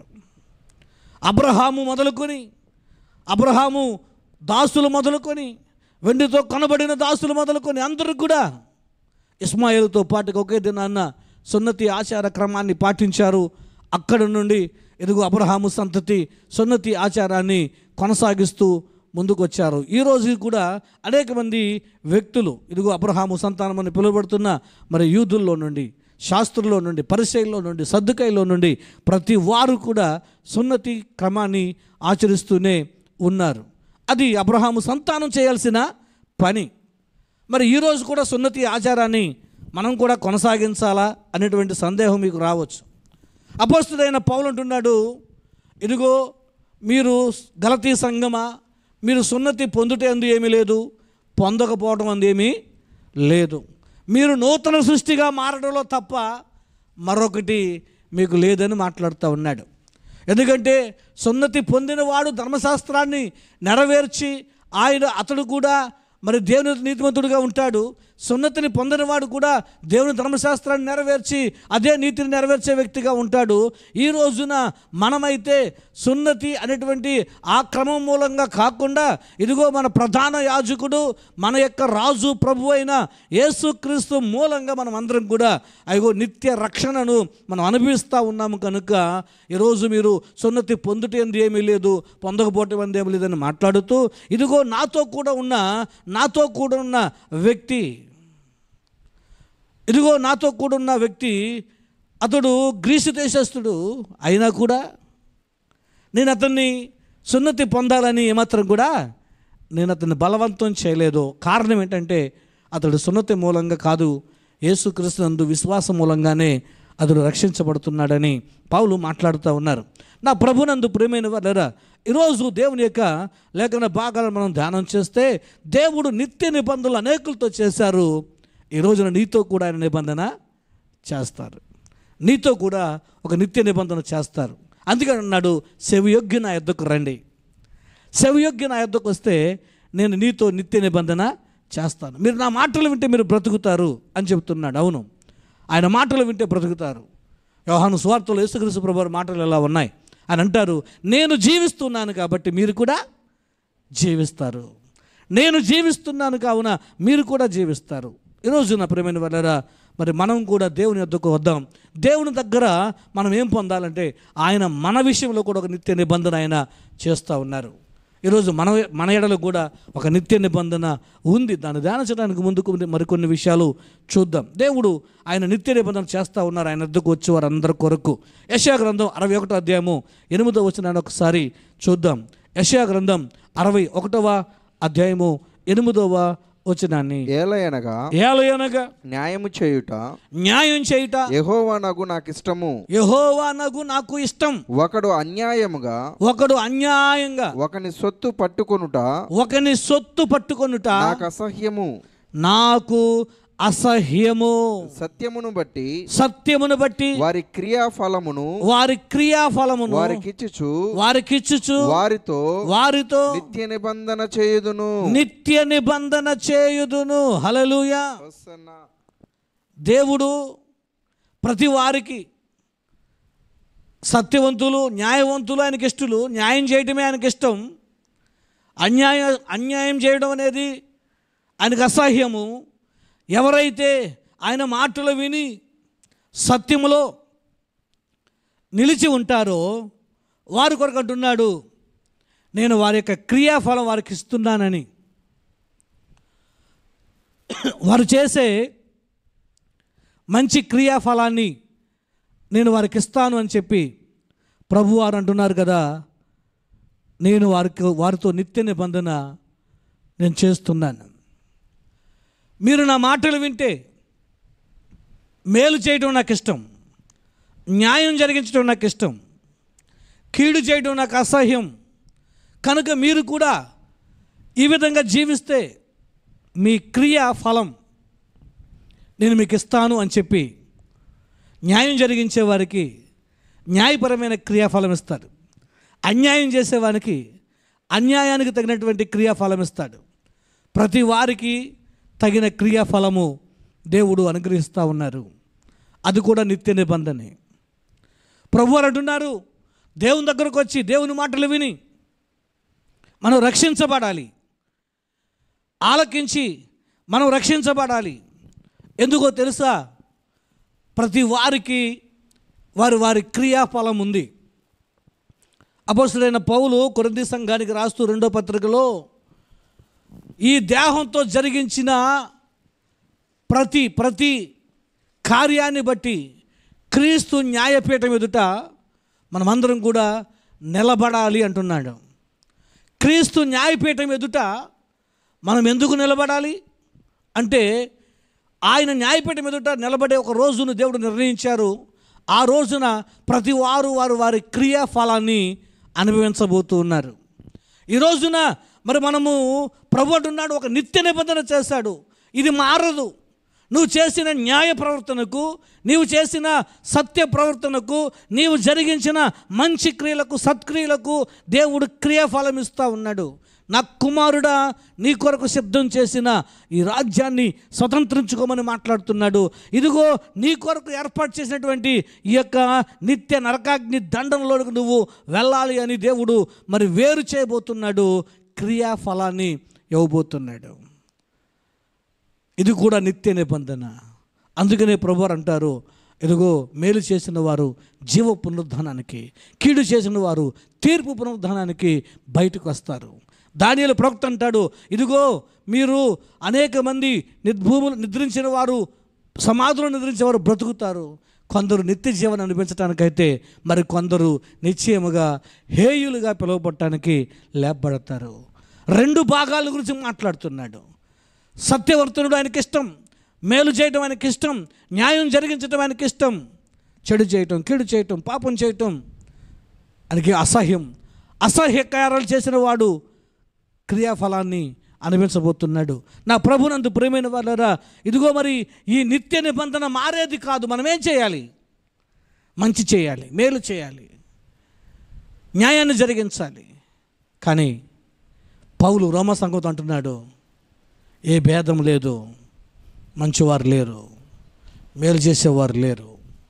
అబ్రహాము మొదలుకొని అబ్రహాము దాసులు మొదలుకొని వెండితో కనబడిన దాసులు మొదలుకొని అందరూ కూడా ఇస్మాయిల్తో పాటుగా ఒకే దినాన్న సున్నతి ఆచార క్రమాన్ని పాటించారు అక్కడ నుండి ఎదుగు అబ్రహాము సంతతి సున్నతి ఆచారాన్ని కొనసాగిస్తూ ముందుకు వచ్చారు ఈ రోజు కూడా అనేక మంది వ్యక్తులు ఇదిగో అబ్రహాము సంతానం అని పిలువబడుతున్న మరి యూదుల్లో నుండి శాస్త్రుల్లో నుండి పరిచయంలో నుండి సర్దుకాయలో నుండి ప్రతి వారు కూడా సున్నతి క్రమాన్ని ఆచరిస్తూనే ఉన్నారు అది అబ్రహాము సంతానం చేయాల్సిన పని మరి ఈరోజు కూడా సున్నతి ఆచారాన్ని మనం కూడా కొనసాగించాలా అనేటువంటి సందేహం మీకు రావచ్చు అపోస్తుడైన పౌలు అంటున్నాడు ఇదిగో మీరు గలతీ సంగమా మీరు సున్నతి పొందుటే అందు ఏమీ లేదు పొందకపోవడం అందు ఏమీ లేదు మీరు నూతన సృష్టిగా మారడంలో తప్ప మరొకటి మీకు లేదని మాట్లాడుతూ ఉన్నాడు ఎందుకంటే సున్నతి పొందినవాడు ధర్మశాస్త్రాన్ని నెరవేర్చి ఆయన అతడు కూడా మరి దేవుని నీతిమంతుడిగా ఉంటాడు సున్నతిని పొందినవాడు కూడా దేవుని ధర్మశాస్త్రాన్ని నెరవేర్చి అదే నీతిని నెరవేర్చే వ్యక్తిగా ఉంటాడు ఈ రోజున మనమైతే సున్నతి అనేటువంటి ఆ క్రమం మూలంగా కాకుండా ఇదిగో మన ప్రధాన యాజకుడు మన యొక్క రాజు ప్రభు అయిన యేసుక్రీస్తు మూలంగా మనం అందరం కూడా అయ్యో నిత్య రక్షణను మనం అనుభవిస్తూ ఉన్నాము కనుక ఈరోజు మీరు సున్నతి పొందుటేంది ఏమీ లేదు పొందకపోవటం అంది ఏమీ లేదని మాట్లాడుతూ ఇదిగో నాతో కూడా ఉన్న నాతో కూడా ఉన్న వ్యక్తి ఇదిగో నాతో కూడా ఉన్న వ్యక్తి అతడు గ్రీసు దేశస్థుడు అయినా కూడా నేను అతన్ని సున్నతి పొందాలని ఏమాత్రం కూడా నేను అతన్ని బలవంతం చేయలేదు కారణం ఏంటంటే అతడు సున్నతి మూలంగా కాదు యేసుక్రీస్తు నందు విశ్వాసం మూలంగానే అతడు రక్షించబడుతున్నాడని పౌలు మాట్లాడుతూ ఉన్నారు నా ప్రభునందు ప్రియమైన వాళ్ళరా ఈరోజు దేవుని యొక్క లేఖన భాగాలను మనం ధ్యానం చేస్తే దేవుడు నిత్య నిబంధనలు అనేకులతో చేశారు ఈ రోజున నీతో కూడా ఆయన నిబంధన చేస్తారు నీతో కూడా ఒక నిత్య నిబంధన చేస్తారు అందుకని అన్నాడు సెవియొగ్గి నా యొద్దకు రండి సెవియొగ్గి నా యొద్దకు వస్తే నేను నీతో నిత్య నిబంధన చేస్తాను మీరు నా మాటలు వింటే మీరు బ్రతుకుతారు అని చెప్తున్నాడు అవును ఆయన మాటలు వింటే బ్రతుకుతారు యోహాను స్వార్థలు యేసుక్రీస్తు ప్రభు వారి మాటలు ఎలా ఉన్నాయి అని అంటారు నేను జీవిస్తున్నాను కాబట్టి మీరు కూడా జీవిస్తారు నేను జీవిస్తున్నాను కావున మీరు కూడా జీవిస్తారు ఈరోజు నా ప్రేమైన వాళ్ళరా మరి మనం కూడా దేవుని వద్దకు వద్దాం దేవుని దగ్గర మనం ఏం పొందాలంటే ఆయన మన విషయంలో కూడా ఒక నిత్య నిబంధన ఆయన చేస్తూ ఉన్నారు ఈరోజు మన మన ఎడలో కూడా ఒక నిత్య నిబంధన ఉంది దాన్ని ధ్యానించడానికి ముందుకు మరికొన్ని విషయాలు చూద్దాం దేవుడు ఆయన నిత్య నిబంధన చేస్తూ ఉన్నారు ఆయన వద్దకు వచ్చే వారందరి కొరకు యశా గ్రంథం అరవై ఒకటో అధ్యాయము ఎనిమిదో వచ్చిన ఒకసారి చూద్దాం యశా గ్రంథం అరవై ఒకటవ అధ్యాయము ఎనిమిదవ వచనాన్ని ఏలయనగా ఏలయనగా న్యాయము చేయుట న్యాయం చేయుట యెహోవా నాకు నాకు ఇష్టము యహోవా నగు నాకు ఇష్టం ఒకడు అన్యాయముగా ఒకడు అన్యాయంగా ఒకని సొత్తు పట్టుకొనుట ఒకని సొత్తు పట్టుకొనుట నాకు అసహ్యము నాకు అసహ్యము సత్యమును బట్టి సత్యమును బట్టి వారి క్రియాఫలమును వారి క్రియాఫలమును వారికిచ్చుచు వారికిచ్చుచు వారితో వారితో నిత్య నిబంధన చేయుదును నిత్య నిబంధన చేయుదును హలలుయ దేవుడు ప్రతి వారికి సత్యవంతులు న్యాయవంతులు ఆయనకి ఇష్టలు న్యాయం చేయటమే ఆయనకి ఇష్టం అన్యాయ అన్యాయం చేయడం అనేది ఆయనకు అసహ్యము ఎవరైతే ఆయన మాటలు విని సత్యములో నిలిచి ఉంటారో వారి కొరకు అంటున్నాడు నేను వారి యొక్క క్రియాఫలం వారికి ఇస్తున్నానని వారు చేసే మంచి క్రియాఫలాన్ని నేను వారికి ఇస్తాను అని చెప్పి ప్రభు వారు అంటున్నారు కదా నేను వారికి వారితో నిత్య నిబంధన నేను చేస్తున్నాను మీరు నా మాటలు వింటే మేలు చేయడం నాకు ఇష్టం న్యాయం జరిగించడం నాకు ఇష్టం కీడు చేయడం నాకు అసహ్యం కనుక మీరు కూడా ఈ విధంగా జీవిస్తే మీ క్రియ ఫలం నేను మీకు ఇస్తాను అని చెప్పి న్యాయం జరిగించే వారికి న్యాయపరమైన క్రియాఫలం ఇస్తాడు అన్యాయం చేసేవానికి అన్యాయానికి తగినటువంటి క్రియాఫలం ఇస్తాడు ప్రతి వారికి తగిన క్రియాఫలము దేవుడు అనుగ్రహిస్తూ ఉన్నారు అది కూడా నిత్య నిబంధనే ప్రభు వారు అంటున్నారు దేవుని దగ్గరకు వచ్చి దేవుని మాటలు విని మనం రక్షించబడాలి ఆలకించి మనం రక్షించబడాలి ఎందుకో తెలుసా ప్రతి వారికి వారి వారి క్రియాఫలం ఉంది అపోసుడైన పౌలు కొరింది సంఘానికి రాస్తూ రెండో పత్రికలో ఈ దేహంతో జరిగించిన ప్రతి ప్రతి కార్యాన్ని బట్టి క్రీస్తు న్యాయపీఠం ఎదుట మనమందరం కూడా నిలబడాలి అంటున్నాడు క్రీస్తు న్యాయపీఠం ఎదుట మనం ఎందుకు నిలబడాలి అంటే ఆయన న్యాయపీఠం ఎదుట నిలబడే ఒక రోజును దేవుడు నిర్ణయించారు ఆ రోజున ప్రతి వారు వారు వారి క్రియాఫలాన్ని అనుభవించబోతూ ఉన్నారు ఈ రోజున మరి మనము ప్రభు అంటున్నాడు ఒక నిత్య నిబంధన చేశాడు ఇది మారదు నువ్వు చేసిన న్యాయ ప్రవర్తనకు నీవు చేసిన సత్య ప్రవర్తనకు నీవు జరిగించిన మంచి క్రియలకు సత్క్రియలకు దేవుడు క్రియాఫలం ఇస్తూ ఉన్నాడు నా కుమారుడా నీ కొరకు సిద్ధం చేసిన ఈ రాజ్యాన్ని స్వతంత్రించుకోమని మాట్లాడుతున్నాడు ఇదిగో నీ కొరకు ఏర్పాటు చేసినటువంటి ఈ యొక్క నిత్య నరకాగ్ని దండంలోకి నువ్వు వెళ్ళాలి అని దేవుడు మరి వేరు చేయబోతున్నాడు క్రియాఫలాన్ని ఇవ్వబోతున్నాడు ఇది కూడా నిత్య నిబంధన అందుకనే ప్రభు అంటారు ఇదిగో మేలు చేసిన వారు జీవ పునరుద్ధానానికి కీడు చేసిన వారు తీర్పు పునరుద్ధానానికి బయటకు వస్తారు దానిలో ప్రవక్త అంటాడు ఇదిగో మీరు అనేక మంది నిర్భూములు నిద్రించిన వారు సమాధులు నిద్రించేవారు బ్రతుకుతారు కొందరు నిత్య జీవనం అనిపించడానికైతే మరి కొందరు నిశ్చయముగా హేయులుగా పిలువబడటానికి లేపబడతారు రెండు భాగాల గురించి మాట్లాడుతున్నాడు సత్యవర్తనుడు ఆయనకి ఇష్టం మేలు చేయటం ఆయనకి ఇష్టం న్యాయం జరిగించడం ఆయనకి ఇష్టం చెడు చేయటం కీడు చేయటం పాపం చేయటం ఆయనకి అసహ్యం అసహ్య కార్యాలు చేసిన వాడు క్రియాఫలాన్ని అనుభవించబోతున్నాడు నా ప్రభునందు ప్రేమైన వాళ్ళరా ఇదిగో మరి ఈ నిత్య నిబంధన మారేది కాదు మనం ఏం చేయాలి మంచి చేయాలి మేలు చేయాలి న్యాయాన్ని జరిగించాలి కానీ పౌలు రోమ సంఘంతో అంటున్నాడు ఏ భేదం లేదు మంచివారు లేరు మేలు చేసేవారు లేరు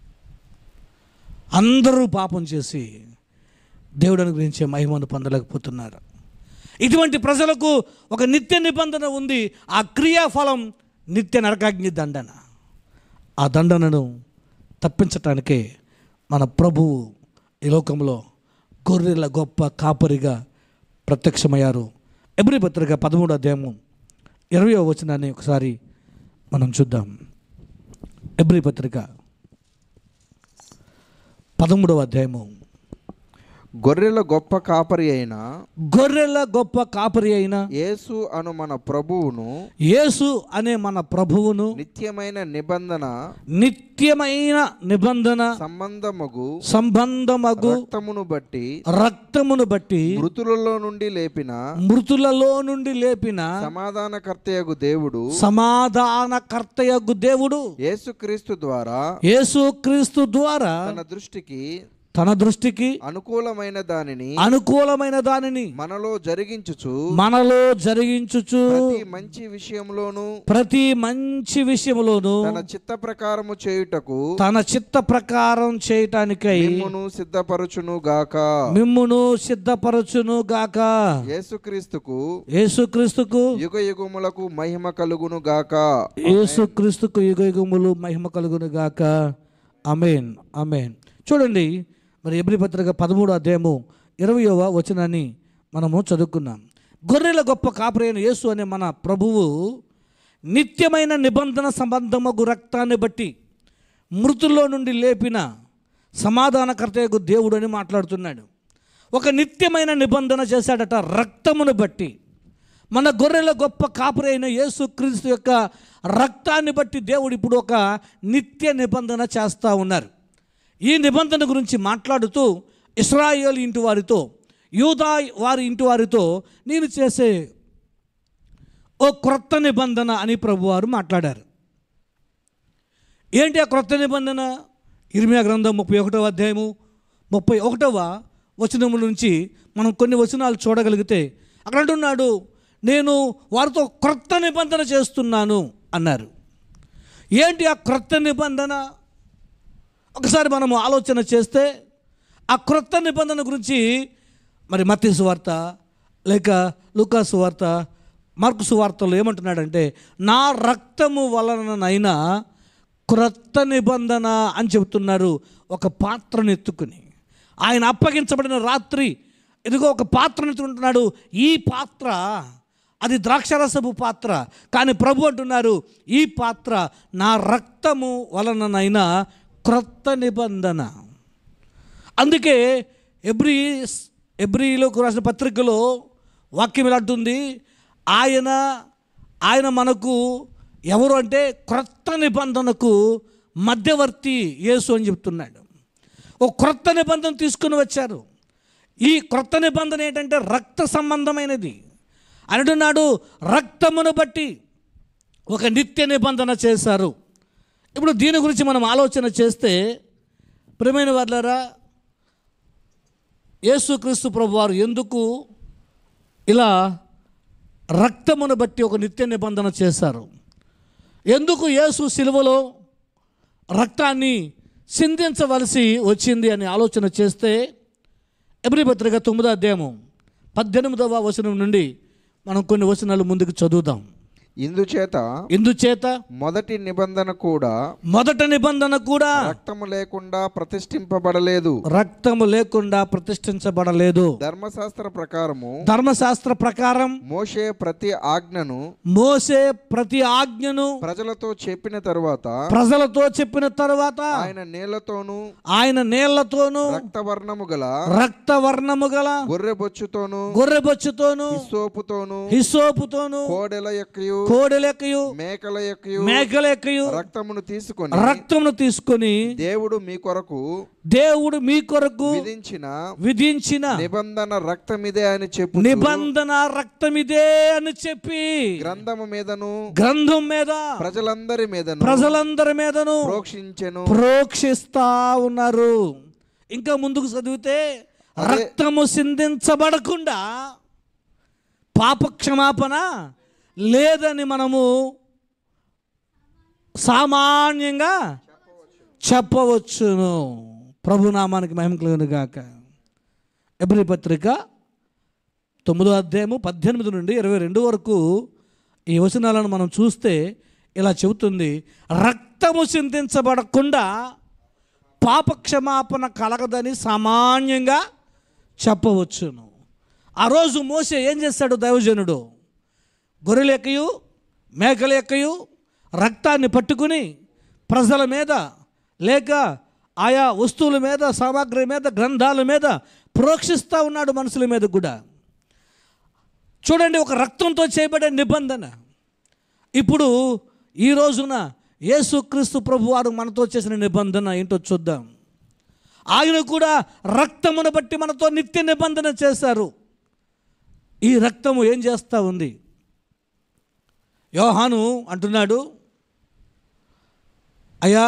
అందరూ పాపం చేసి దేవుడు అనుగ్రహించే మహిమను పొందలేకపోతున్నారు ఇటువంటి ప్రజలకు ఒక నిత్య నిబంధన ఉంది ఆ క్రియాఫలం నిత్య నరకాగ్ని దండన ఆ దండనను తప్పించటానికే మన ప్రభువు ఈ లోకంలో గొర్రెల గొప్ప కాపరిగా ప్రత్యక్షమయ్యారు ఎబ్రి పత్రిక పదమూడు అధ్యాయము ఇరవయో వచనాన్ని ఒకసారి మనం చూద్దాం ఎబ్రి పత్రిక పదమూడవ అధ్యాయము గొర్రెల గొప్ప కాపరి అయిన గొర్రెల గొప్ప కాపరి అయిన యేసు అను మన ప్రభువును యేసు అనే మన ప్రభువును నిత్యమైన నిబంధన నిత్యమైన నిబంధన సంబంధముగు సంబంధమగు రక్తమును బట్టి రక్తమును బట్టి మృతులలో నుండి లేపిన మృతులలో నుండి లేపిన సమాధానకర్తయగు దేవుడు సమాధానకర్తయగు దేవుడు యేసుక్రీస్తు ద్వారా యేసుక్రీస్తు ద్వారా తన దృష్టికి తన దృష్టికి అనుకూలమైన దానిని అనుకూలమైన దానిని మనలో జరిగించుచు మనలో జరిగించుచు ప్రతి మంచి విషయంలోనూ ప్రతి మంచి విషయములోను తన చిత్త ప్రకారము చేయుటకు తన చిత్త ప్రకారం చేయటానికై మిమ్మును సిద్ధపరచును గాక మిమ్మును సిద్ధపరచును గాక యేసుక్రీస్తుకు యేసుక్రీస్తుకు యుగ యుగములకు మహిమ కలుగును గాక యేసుక్రీస్తుకు యుగ యుగములు మహిమ కలుగును గాక అమేన్ అమేన్ చూడండి మరి ఎబ్రి పత్రిక పదమూడు అధ్యాయము ఇరవయవ వచనాన్ని మనము చదువుకున్నాం గొర్రెల గొప్ప కాపరైన యేసు అనే మన ప్రభువు నిత్యమైన నిబంధన సంబంధమగు రక్తాన్ని బట్టి మృతుల్లో నుండి లేపిన సమాధానకర్తయగు దేవుడు అని మాట్లాడుతున్నాడు ఒక నిత్యమైన నిబంధన చేశాడట రక్తమును బట్టి మన గొర్రెల గొప్ప కాపురి అయిన యేసు క్రీస్తు యొక్క రక్తాన్ని బట్టి దేవుడు ఇప్పుడు ఒక నిత్య నిబంధన చేస్తూ ఉన్నారు ఈ నిబంధన గురించి మాట్లాడుతూ ఇస్రాయేల్ ఇంటి వారితో యూదా వారి ఇంటి వారితో నేను చేసే ఓ క్రొత్త నిబంధన అని ప్రభువారు మాట్లాడారు ఏంటి ఆ క్రొత్త నిబంధన ఇర్మియా గ్రంథం ముప్పై ఒకటవ అధ్యాయము ముప్పై ఒకటవ వచనము నుంచి మనం కొన్ని వచనాలు చూడగలిగితే అక్కడ అంటున్నాడు నేను వారితో క్రొత్త నిబంధన చేస్తున్నాను అన్నారు ఏంటి ఆ క్రొత్త నిబంధన ఒకసారి మనము ఆలోచన చేస్తే ఆ క్రొత్త నిబంధన గురించి మరి మత్తి సువార్త లేక లూకాసు సువార్త మార్కు సువార్తలో ఏమంటున్నాడంటే నా రక్తము వలననైనా క్రొత్త నిబంధన అని చెబుతున్నారు ఒక పాత్రను ఎత్తుకుని ఆయన అప్పగించబడిన రాత్రి ఇదిగో ఒక పాత్రను ఎత్తుకుంటున్నాడు ఈ పాత్ర అది ద్రాక్షరసపు పాత్ర కానీ ప్రభు అంటున్నారు ఈ పాత్ర నా రక్తము వలననైనా క్రొత్త నిబంధన అందుకే ఎబ్రి ఎబ్రిలోకి రాసిన పత్రికలో వాక్యం ఇలా అంటుంది ఆయన ఆయన మనకు ఎవరు అంటే క్రొత్త నిబంధనకు మధ్యవర్తి యేసు అని చెప్తున్నాడు ఓ క్రొత్త నిబంధన తీసుకుని వచ్చారు ఈ క్రొత్త నిబంధన ఏంటంటే రక్త సంబంధమైనది అంటున్నాడు రక్తమును బట్టి ఒక నిత్య నిబంధన చేశారు ఇప్పుడు దీని గురించి మనం ఆలోచన చేస్తే ప్రియమైన వాళ్ళరా యేసుక్రీస్తు ప్రభు వారు ఎందుకు ఇలా రక్తమును బట్టి ఒక నిత్య నిబంధన చేశారు ఎందుకు యేసు సిలువలో రక్తాన్ని సిందించవలసి వచ్చింది అని ఆలోచన చేస్తే ఎబ్రి పత్రిక తొమ్మిదో అధ్యాయము పద్దెనిమిదవ వచనం నుండి మనం కొన్ని వచనాలు ముందుకు చదువుదాం ఇందుచేత ఇందుచేత మొదటి నిబంధన కూడా మొదట నిబంధన కూడా రక్తము లేకుండా ప్రతిష్ఠింపబడలేదు రక్తము లేకుండా ప్రతిష్ఠించబడలేదు ధర్మశాస్త్ర ప్రకారము ధర్మశాస్త్ర ప్రకారం మోషే ప్రతి ఆజ్ఞను మోసే ప్రతి ఆజ్ఞను ప్రజలతో చెప్పిన తరువాత ప్రజలతో చెప్పిన తరువాత ఆయన నీళ్లతోనూ ఆయన నీళ్లతోనూ రక్తవర్ణము గల రక్తవర్ణము గల గొర్రె బొచ్చుతోనూ గొర్రెబొచ్చుతోను సోపుతోనూ హిసోపుతోను కోడెల యొక్కయు కోడెలెక్కయు మేకల యొక్కయు మేకలెక్కయు రక్తమును తీసుకొని రక్తమును తీసుకొని దేవుడు మీ కొరకు దేవుడు మీ కొరకు విధించిన విధించిన నిబంధన రక్తమిదే అని చెప్పు నిబంధన రక్తమిదే అని చెప్పి గ్రంథము మీదను గ్రంథం మీద ప్రజలందరి మీదను ప్రజలందరి మీదను ప్రోక్షించెను ప్రోక్షిస్తా ఉన్నారు ఇంకా ముందుకు చదివితే రక్తము సిందించబడకుండా పాపక్షమాపణ లేదని మనము సామాన్యంగా చెప్పవచ్చును ప్రభునామానికి మహిమ కలుగును గాక ఎబ్రి పత్రిక తొమ్మిదో అధ్యాయము పద్దెనిమిది నుండి ఇరవై రెండు వరకు ఈ వచనాలను మనం చూస్తే ఇలా చెబుతుంది రక్తము చింతించబడకుండా పాపక్షమాపణ కలగదని సామాన్యంగా చెప్పవచ్చును ఆ రోజు మోసే ఏం చేస్తాడు దైవజనుడు గొర్రెలెక్కయు మేకలెక్కయు రక్తాన్ని పట్టుకుని ప్రజల మీద లేక ఆయా వస్తువుల మీద సామాగ్రి మీద గ్రంథాల మీద ప్రోక్షిస్తూ ఉన్నాడు మనుషుల మీద కూడా చూడండి ఒక రక్తంతో చేయబడే నిబంధన ఇప్పుడు ఈ రోజున యేసుక్రీస్తు ప్రభు వారు మనతో చేసిన నిబంధన ఏంటో చూద్దాం ఆయన కూడా రక్తమును బట్టి మనతో నిత్య నిబంధన చేశారు ఈ రక్తము ఏం చేస్తూ ఉంది యోహాను అంటున్నాడు అయ్యా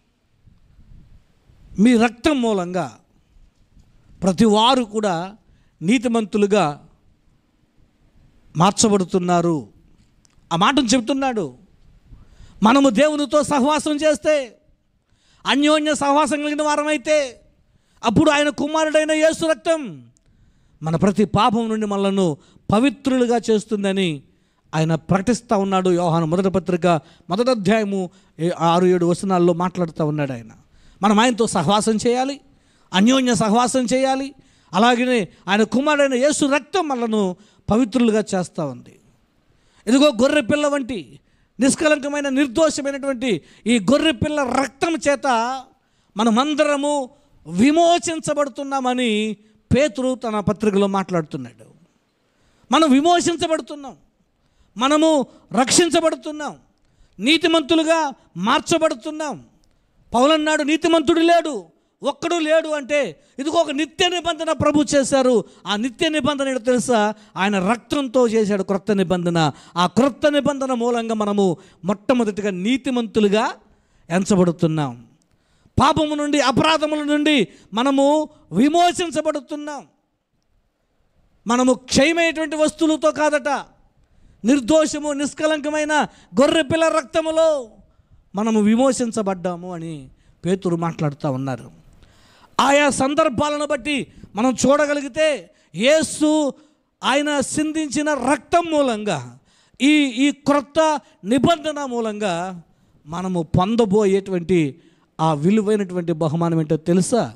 మీ రక్తం మూలంగా ప్రతి వారు కూడా నీతిమంతులుగా మార్చబడుతున్నారు ఆ మాటను చెబుతున్నాడు మనము దేవునితో సహవాసం చేస్తే అన్యోన్య సహవాసం కలిగిన వారమైతే అప్పుడు ఆయన కుమారుడైన యేసు రక్తం మన ప్రతి పాపం నుండి మనలను పవిత్రులుగా చేస్తుందని ఆయన ప్రకటిస్తూ ఉన్నాడు యోహాను మొదటి పత్రిక మొదటి అధ్యాయము ఏ- ఆరు ఏడు వచనాల్లో మాట్లాడుతూ ఉన్నాడు ఆయన మనం ఆయనతో సహవాసం చేయాలి అన్యోన్య సహవాసం చేయాలి అలాగనే ఆయన కుమారుడైన యేసు రక్తం మనలను పవిత్రులుగా చేస్తూ ఉంది ఇదిగో గొర్రె పిల్ల వంటి నిష్కలంకమైన నిర్దోషమైనటువంటి ఈ గొర్రె పిల్ల రక్తం చేత మనమందరము విమోచించబడుతున్నామని పేతురు తన పత్రికలో మాట్లాడుతున్నాడు మనం విమోచించబడుతున్నాం మనము రక్షించబడుతున్నాం నీతిమంతులుగా మార్చబడుతున్నాం పౌలన్నాడు నీతిమంతుడు లేడు ఒక్కడు లేడు అంటే ఇదిగో ఒక నిత్య నిబంధన ప్రభు చేశారు ఆ నిత్య నిబంధన ఏంటో తెలుసా ఆయన రక్తంతో చేశాడు క్రొత్త నిబంధన ఆ క్రొత్త నిబంధన మూలంగా మనము మొట్టమొదటిగా నీతిమంతులుగా ఎంచబడుతున్నాం పాపము నుండి అపరాధముల నుండి మనము విమోచించబడుతున్నాం మనము క్షయమైనటువంటి వస్తువులతో కాదట నిర్దోషము నిష్కలంకమైన గొర్రెపిల్ల రక్తములో మనము విమోచించబడ్డాము అని పేతురు మాట్లాడుతూ ఉన్నారు ఆయా సందర్భాలను బట్టి మనం చూడగలిగితే యేసు ఆయన సిందించిన రక్తం మూలంగా ఈ ఈ క్రొత్త నిబంధన మూలంగా మనము పొందబోయేటువంటి ఆ విలువైనటువంటి బహుమానం ఏంటో తెలుసా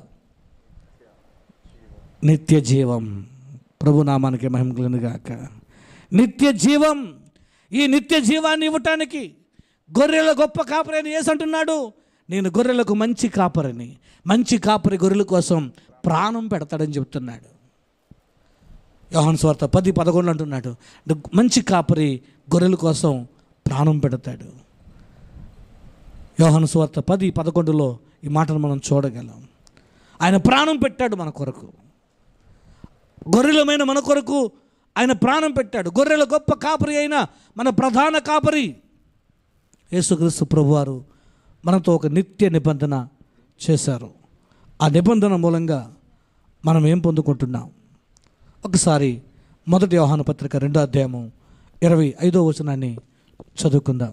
నిత్య జీవం ప్రభునామానికి మహిమ కలుగును గాక నిత్య జీవం ఈ నిత్య జీవాన్ని ఇవ్వటానికి గొర్రెల గొప్ప కాపరి అని యేసు అంటున్నాడు నేను గొర్రెలకు మంచి కాపరిని మంచి కాపరి గొర్రెల కోసం ప్రాణం పెడతాడని చెప్తున్నాడు యోహాన్ స్వార్థ పది పదకొండు అంటున్నాడు మంచి కాపరి గొర్రెల కోసం ప్రాణం పెడతాడు యోహాను స్వార్థ పది పదకొండులో ఈ మాటను మనం చూడగలం ఆయన ప్రాణం పెట్టాడు మన కొరకు గొర్రెలమైన మన కొరకు ఆయన ప్రాణం పెట్టాడు గొర్రెల గొప్ప కాపరి అయిన మన ప్రధాన కాపరి యేసుక్రీస్తు ప్రభువారు మనతో ఒక నిత్య నిబంధన చేశారు ఆ నిబంధన మూలంగా మనం ఏం పొందుకుంటున్నాం ఒకసారి మొదటి వ్యవహాన పత్రిక రెండో అధ్యాయము ఇరవై ఐదో వచనాన్ని చదువుకుందాం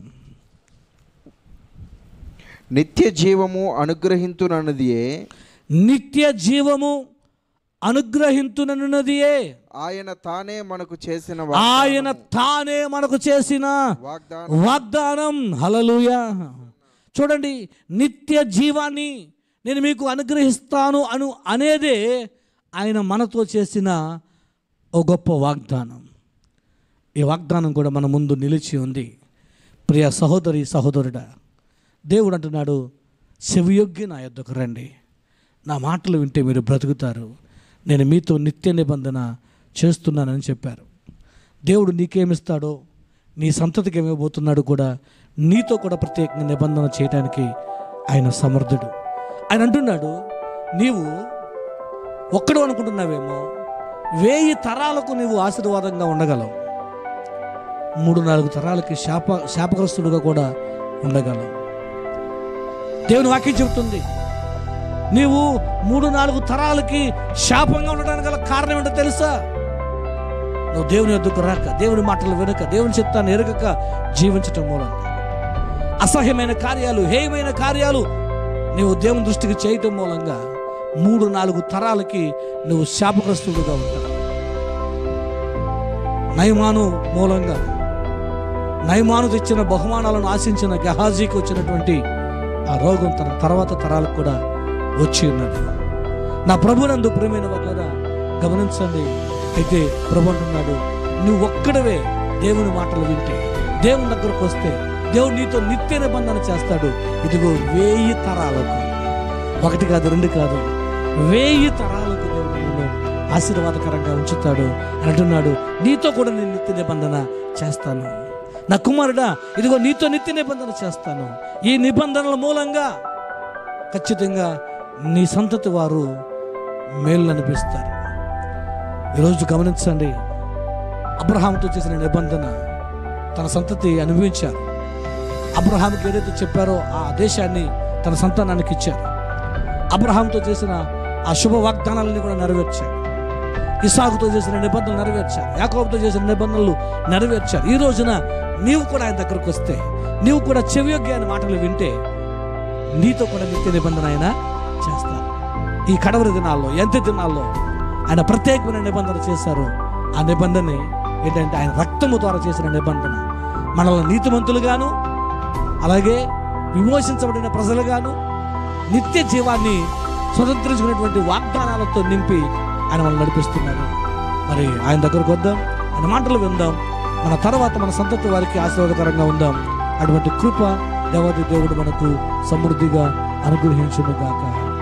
నిత్య జీవము అనుగ్రహించునన్నదియే నిత్య జీవము అనుగ్రహించునన్నదియే ఆయన తానే మనకు చేసిన ఆయన తానే మనకు చేసిన వాగ్దానం వాగ్దానం హలలుయ చూడండి నిత్య జీవాన్ని నేను మీకు అనుగ్రహిస్తాను అను అనేదే ఆయన మనతో చేసిన ఓ గొప్ప వాగ్దానం ఈ వాగ్దానం కూడా మన ముందు నిలిచి ఉంది ప్రియ సహోదరి సహోదరుడా దేవుడు అంటున్నాడు చెవియొగ్గి నా యొద్దకు రండి నా మాటలు వింటే మీరు బ్రతుకుతారు నేను మీతో నిత్య నిబంధన చేస్తున్నానని చెప్పారు దేవుడు నీకేమిస్తాడో నీ సంతతికి ఏమివ్వబోతున్నాడు కూడా నీతో కూడా ప్రత్యేకంగా నిబంధన చేయడానికి ఆయన సమర్థుడు ఆయన అంటున్నాడు నీవు ఒక్కడు అనుకుంటున్నావేమో వేయి తరాలకు నీవు ఆశీర్వాదంగా ఉండగలవు మూడు నాలుగు తరాలకి శాప శాపగ్రస్తుడుగా కూడా ఉండగలవు దేవుని వాక్యం చెబుతుంది నీవు మూడు నాలుగు తరాలకి శాపంగా ఉండడానికి గల కారణం ఏంటో తెలుసా నువ్వు దేవుని యొద్దకు రాక దేవుని మాటలు వినక దేవుని చిత్తాన్ని ఎరగక జీవించటం మూలంగా అసహ్యమైన కార్యాలు హేయమైన కార్యాలు నీవు దేవుని దృష్టికి చేయటం మూలంగా మూడు నాలుగు తరాలకి నువ్వు శాపగ్రస్తుడుగా ఉంటావు నయమాను మూలంగా నయమాను తెచ్చిన బహుమానాలను ఆశించిన గహాజీకి వచ్చినటువంటి ఆ రోగం తన తర్వాత తరాలకు కూడా వచ్చి ఉన్నది నా ప్రభునందు ప్రేమైన వాళ్ళరా గమనించండి అయితే ప్రభు అంటున్నాడు నువ్వు ఒక్కడవే దేవుని మాటలు వింటే దేవుని దగ్గరకు వస్తే దేవుడు నీతో నిత్య నిబంధన చేస్తాడు ఇదిగో వేయి తరాలకు ఒకటి కాదు రెండు కాదు వేయి తరాలకు దేవుడు నిన్ను ఆశీర్వాదకరంగా ఉంచుతాడు అని అంటున్నాడు నీతో కూడా నేను నిత్య నిబంధన చేస్తాను నా కుమారుడా ఇదిగో నీతో నిత్య నిబంధన చేస్తాను ఈ నిబంధనల మూలంగా ఖచ్చితంగా నీ సంతతి వారు మేలు అనిపిస్తారు ఈరోజు గమనించండి అబ్రహాంతో చేసిన నిబంధన తన సంతతి అనుభవించారు అబ్రహాంకి ఏదైతే చెప్పారో ఆ దేశాన్ని తన సంతానానికి ఇచ్చారు అబ్రహాంతో చేసిన ఆ శుభ వాగ్దానాలని కూడా నెరవేర్చారు ఇసాకుతో చేసిన నిబంధనలు నెరవేర్చారు యాకోబుతో చేసిన నిబంధనలు నెరవేర్చారు ఈ రోజున నీవు కూడా ఆయన దగ్గరకు వస్తే నీవు కూడా చెవియోగ్య అనే మాటలు వింటే నీతో కూడా నిత్య నిబంధన ఆయన చేస్తారు ఈ కడవరి దినాల్లో ఎంత దినాల్లో ఆయన ప్రత్యేకమైన నిబంధన చేశారు ఆ నిబంధన ఏంటంటే ఆయన రక్తము ద్వారా చేసిన నిబంధన మనల్ని నీతిమంతులుగాను అలాగే విమోచించబడిన ప్రజలుగాను నిత్య జీవాన్ని స్వతంత్రించుకునేటువంటి వాగ్దానాలతో నింపి ఆయన మనల్ని నడిపిస్తున్నారు మరి ఆయన దగ్గరకు వద్దాం ఆయన మాటలు విందాం మన తర్వాత మన సంతతి వారికి ఆశీర్వాదకరంగా ఉందాం అటువంటి కృప దేవాది దేవుడు మనకు సమృద్ధిగా అనుగ్రహించును గాక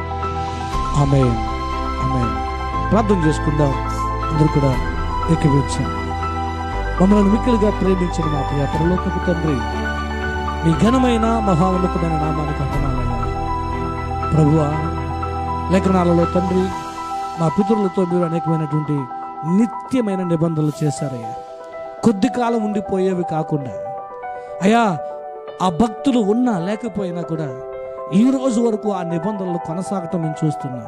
ఆమె ఆమె ప్రార్థన చేసుకుందాం అందరూ కూడా ఏకీవించండి మమ్మల్ని మిక్కిలిగా ప్రేమించిన మా ప్రియ పరలోకపు తండ్రి మీ ఘనమైన మహాన్నతమైన నామానికి వందనాలయ్యా ప్రభువా లేఖనాలలో తండ్రి మా పితరులతో మీరు అనేకమైనటువంటి నిత్యమైన నిబంధనలు చేశారయ్యా కొద్ది కాలం ఉండిపోయేవి కాకుండా అయ్యా ఆ భక్తులు ఉన్నా లేకపోయినా కూడా ఈ రోజు వరకు ఆ నిబంధనలు కొనసాగటం మేము చూస్తున్నాం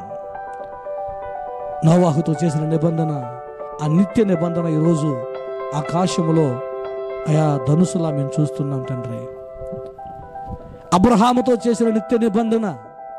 నోవాహుతో చేసిన నిబంధన ఆ నిత్య నిబంధన ఈరోజు ఆకాశములో అయా ధనుసులా మేము చూస్తున్నాం తండ్రి అబ్రహాముతో చేసిన నిత్య నిబంధన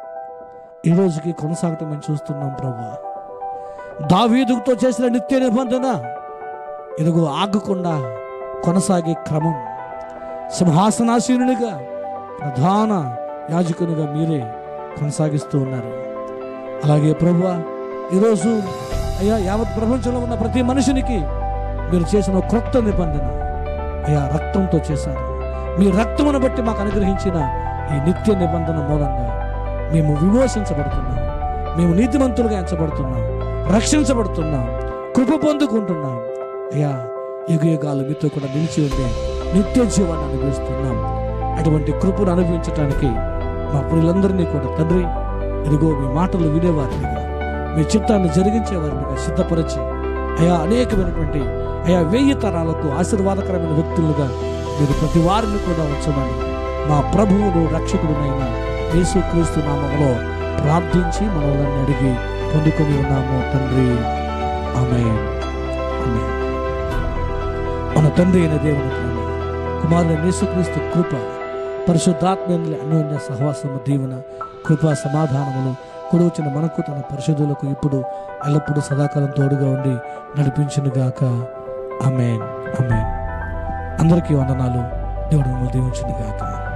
ఈ రోజుకి కొనసాగటం మేము చూస్తున్నాం ప్రభు దావీదుతో చేసిన నిత్య నిబంధన ఇదిగో ఆగకుండా కొనసాగే క్రమం సింహాసనాసీనునిగా ప్రధాన యాజకునిగా మీరే కొనసాగిస్తూ ఉన్నారు అలాగే ప్రభు ఈరోజు అయ్యా యావత్ ప్రపంచంలో ఉన్న ప్రతి మనుషునికి మీరు చేసిన ఒక క్రొత్త నిబంధన అయ్యా రక్తంతో చేశారు మీ రక్తమును బట్టి మాకు అనుగ్రహించిన ఈ నిత్య నిబంధన మూలంగా మేము విమోచించబడుతున్నాం మేము నీతిమంతులుగా ఎంచబడుతున్నాం రక్షించబడుతున్నాం కృప పొందుకుంటున్నాం అయ్యా యుగ యుగాలు మీతో కూడా నిలిచి ఉండే నిత్య జీవాన్ని అనుభవిస్తున్నాం అటువంటి కృపను అనుభవించడానికి మా ప్రియులందరినీ కూడా తండ్రి ఇదిగో మీ మాటలు వినేవారినిగా మీ చిత్తాన్ని జరిగించేవారినిగా సిద్ధపరిచి అయా అనేకమైనటువంటి అయా వెయ్యి తరాలకు ఆశీర్వాదకరమైన వ్యక్తులుగా మీరు ప్రతి వారిని కూడా ఉంచమని మా ప్రభువును రక్షకుడునైన యేసు క్రీస్తు నామములో ప్రార్థించి మనల్ని అడిగి పొందుకొని ఉన్నాము తండ్రి ఆమె మన తండ్రి అయిన దేవుని ప్రేమ కుమారుని యేసుక్రీస్తు కృప పరిశుద్ధాత్మ అన్యోన్య సహవాసము దీవెన కృపా సమాధానములు కూడా వచ్చిన మనకు తన పరిశుద్ధులకు ఇప్పుడు ఎల్లప్పుడూ సదాకాలం తోడుగా ఉండి నడిపించును గాక అమేన్ అమేన్ అందరికీ వందనాలు దేవుడు మిమ్మల్ని దీవించును గాక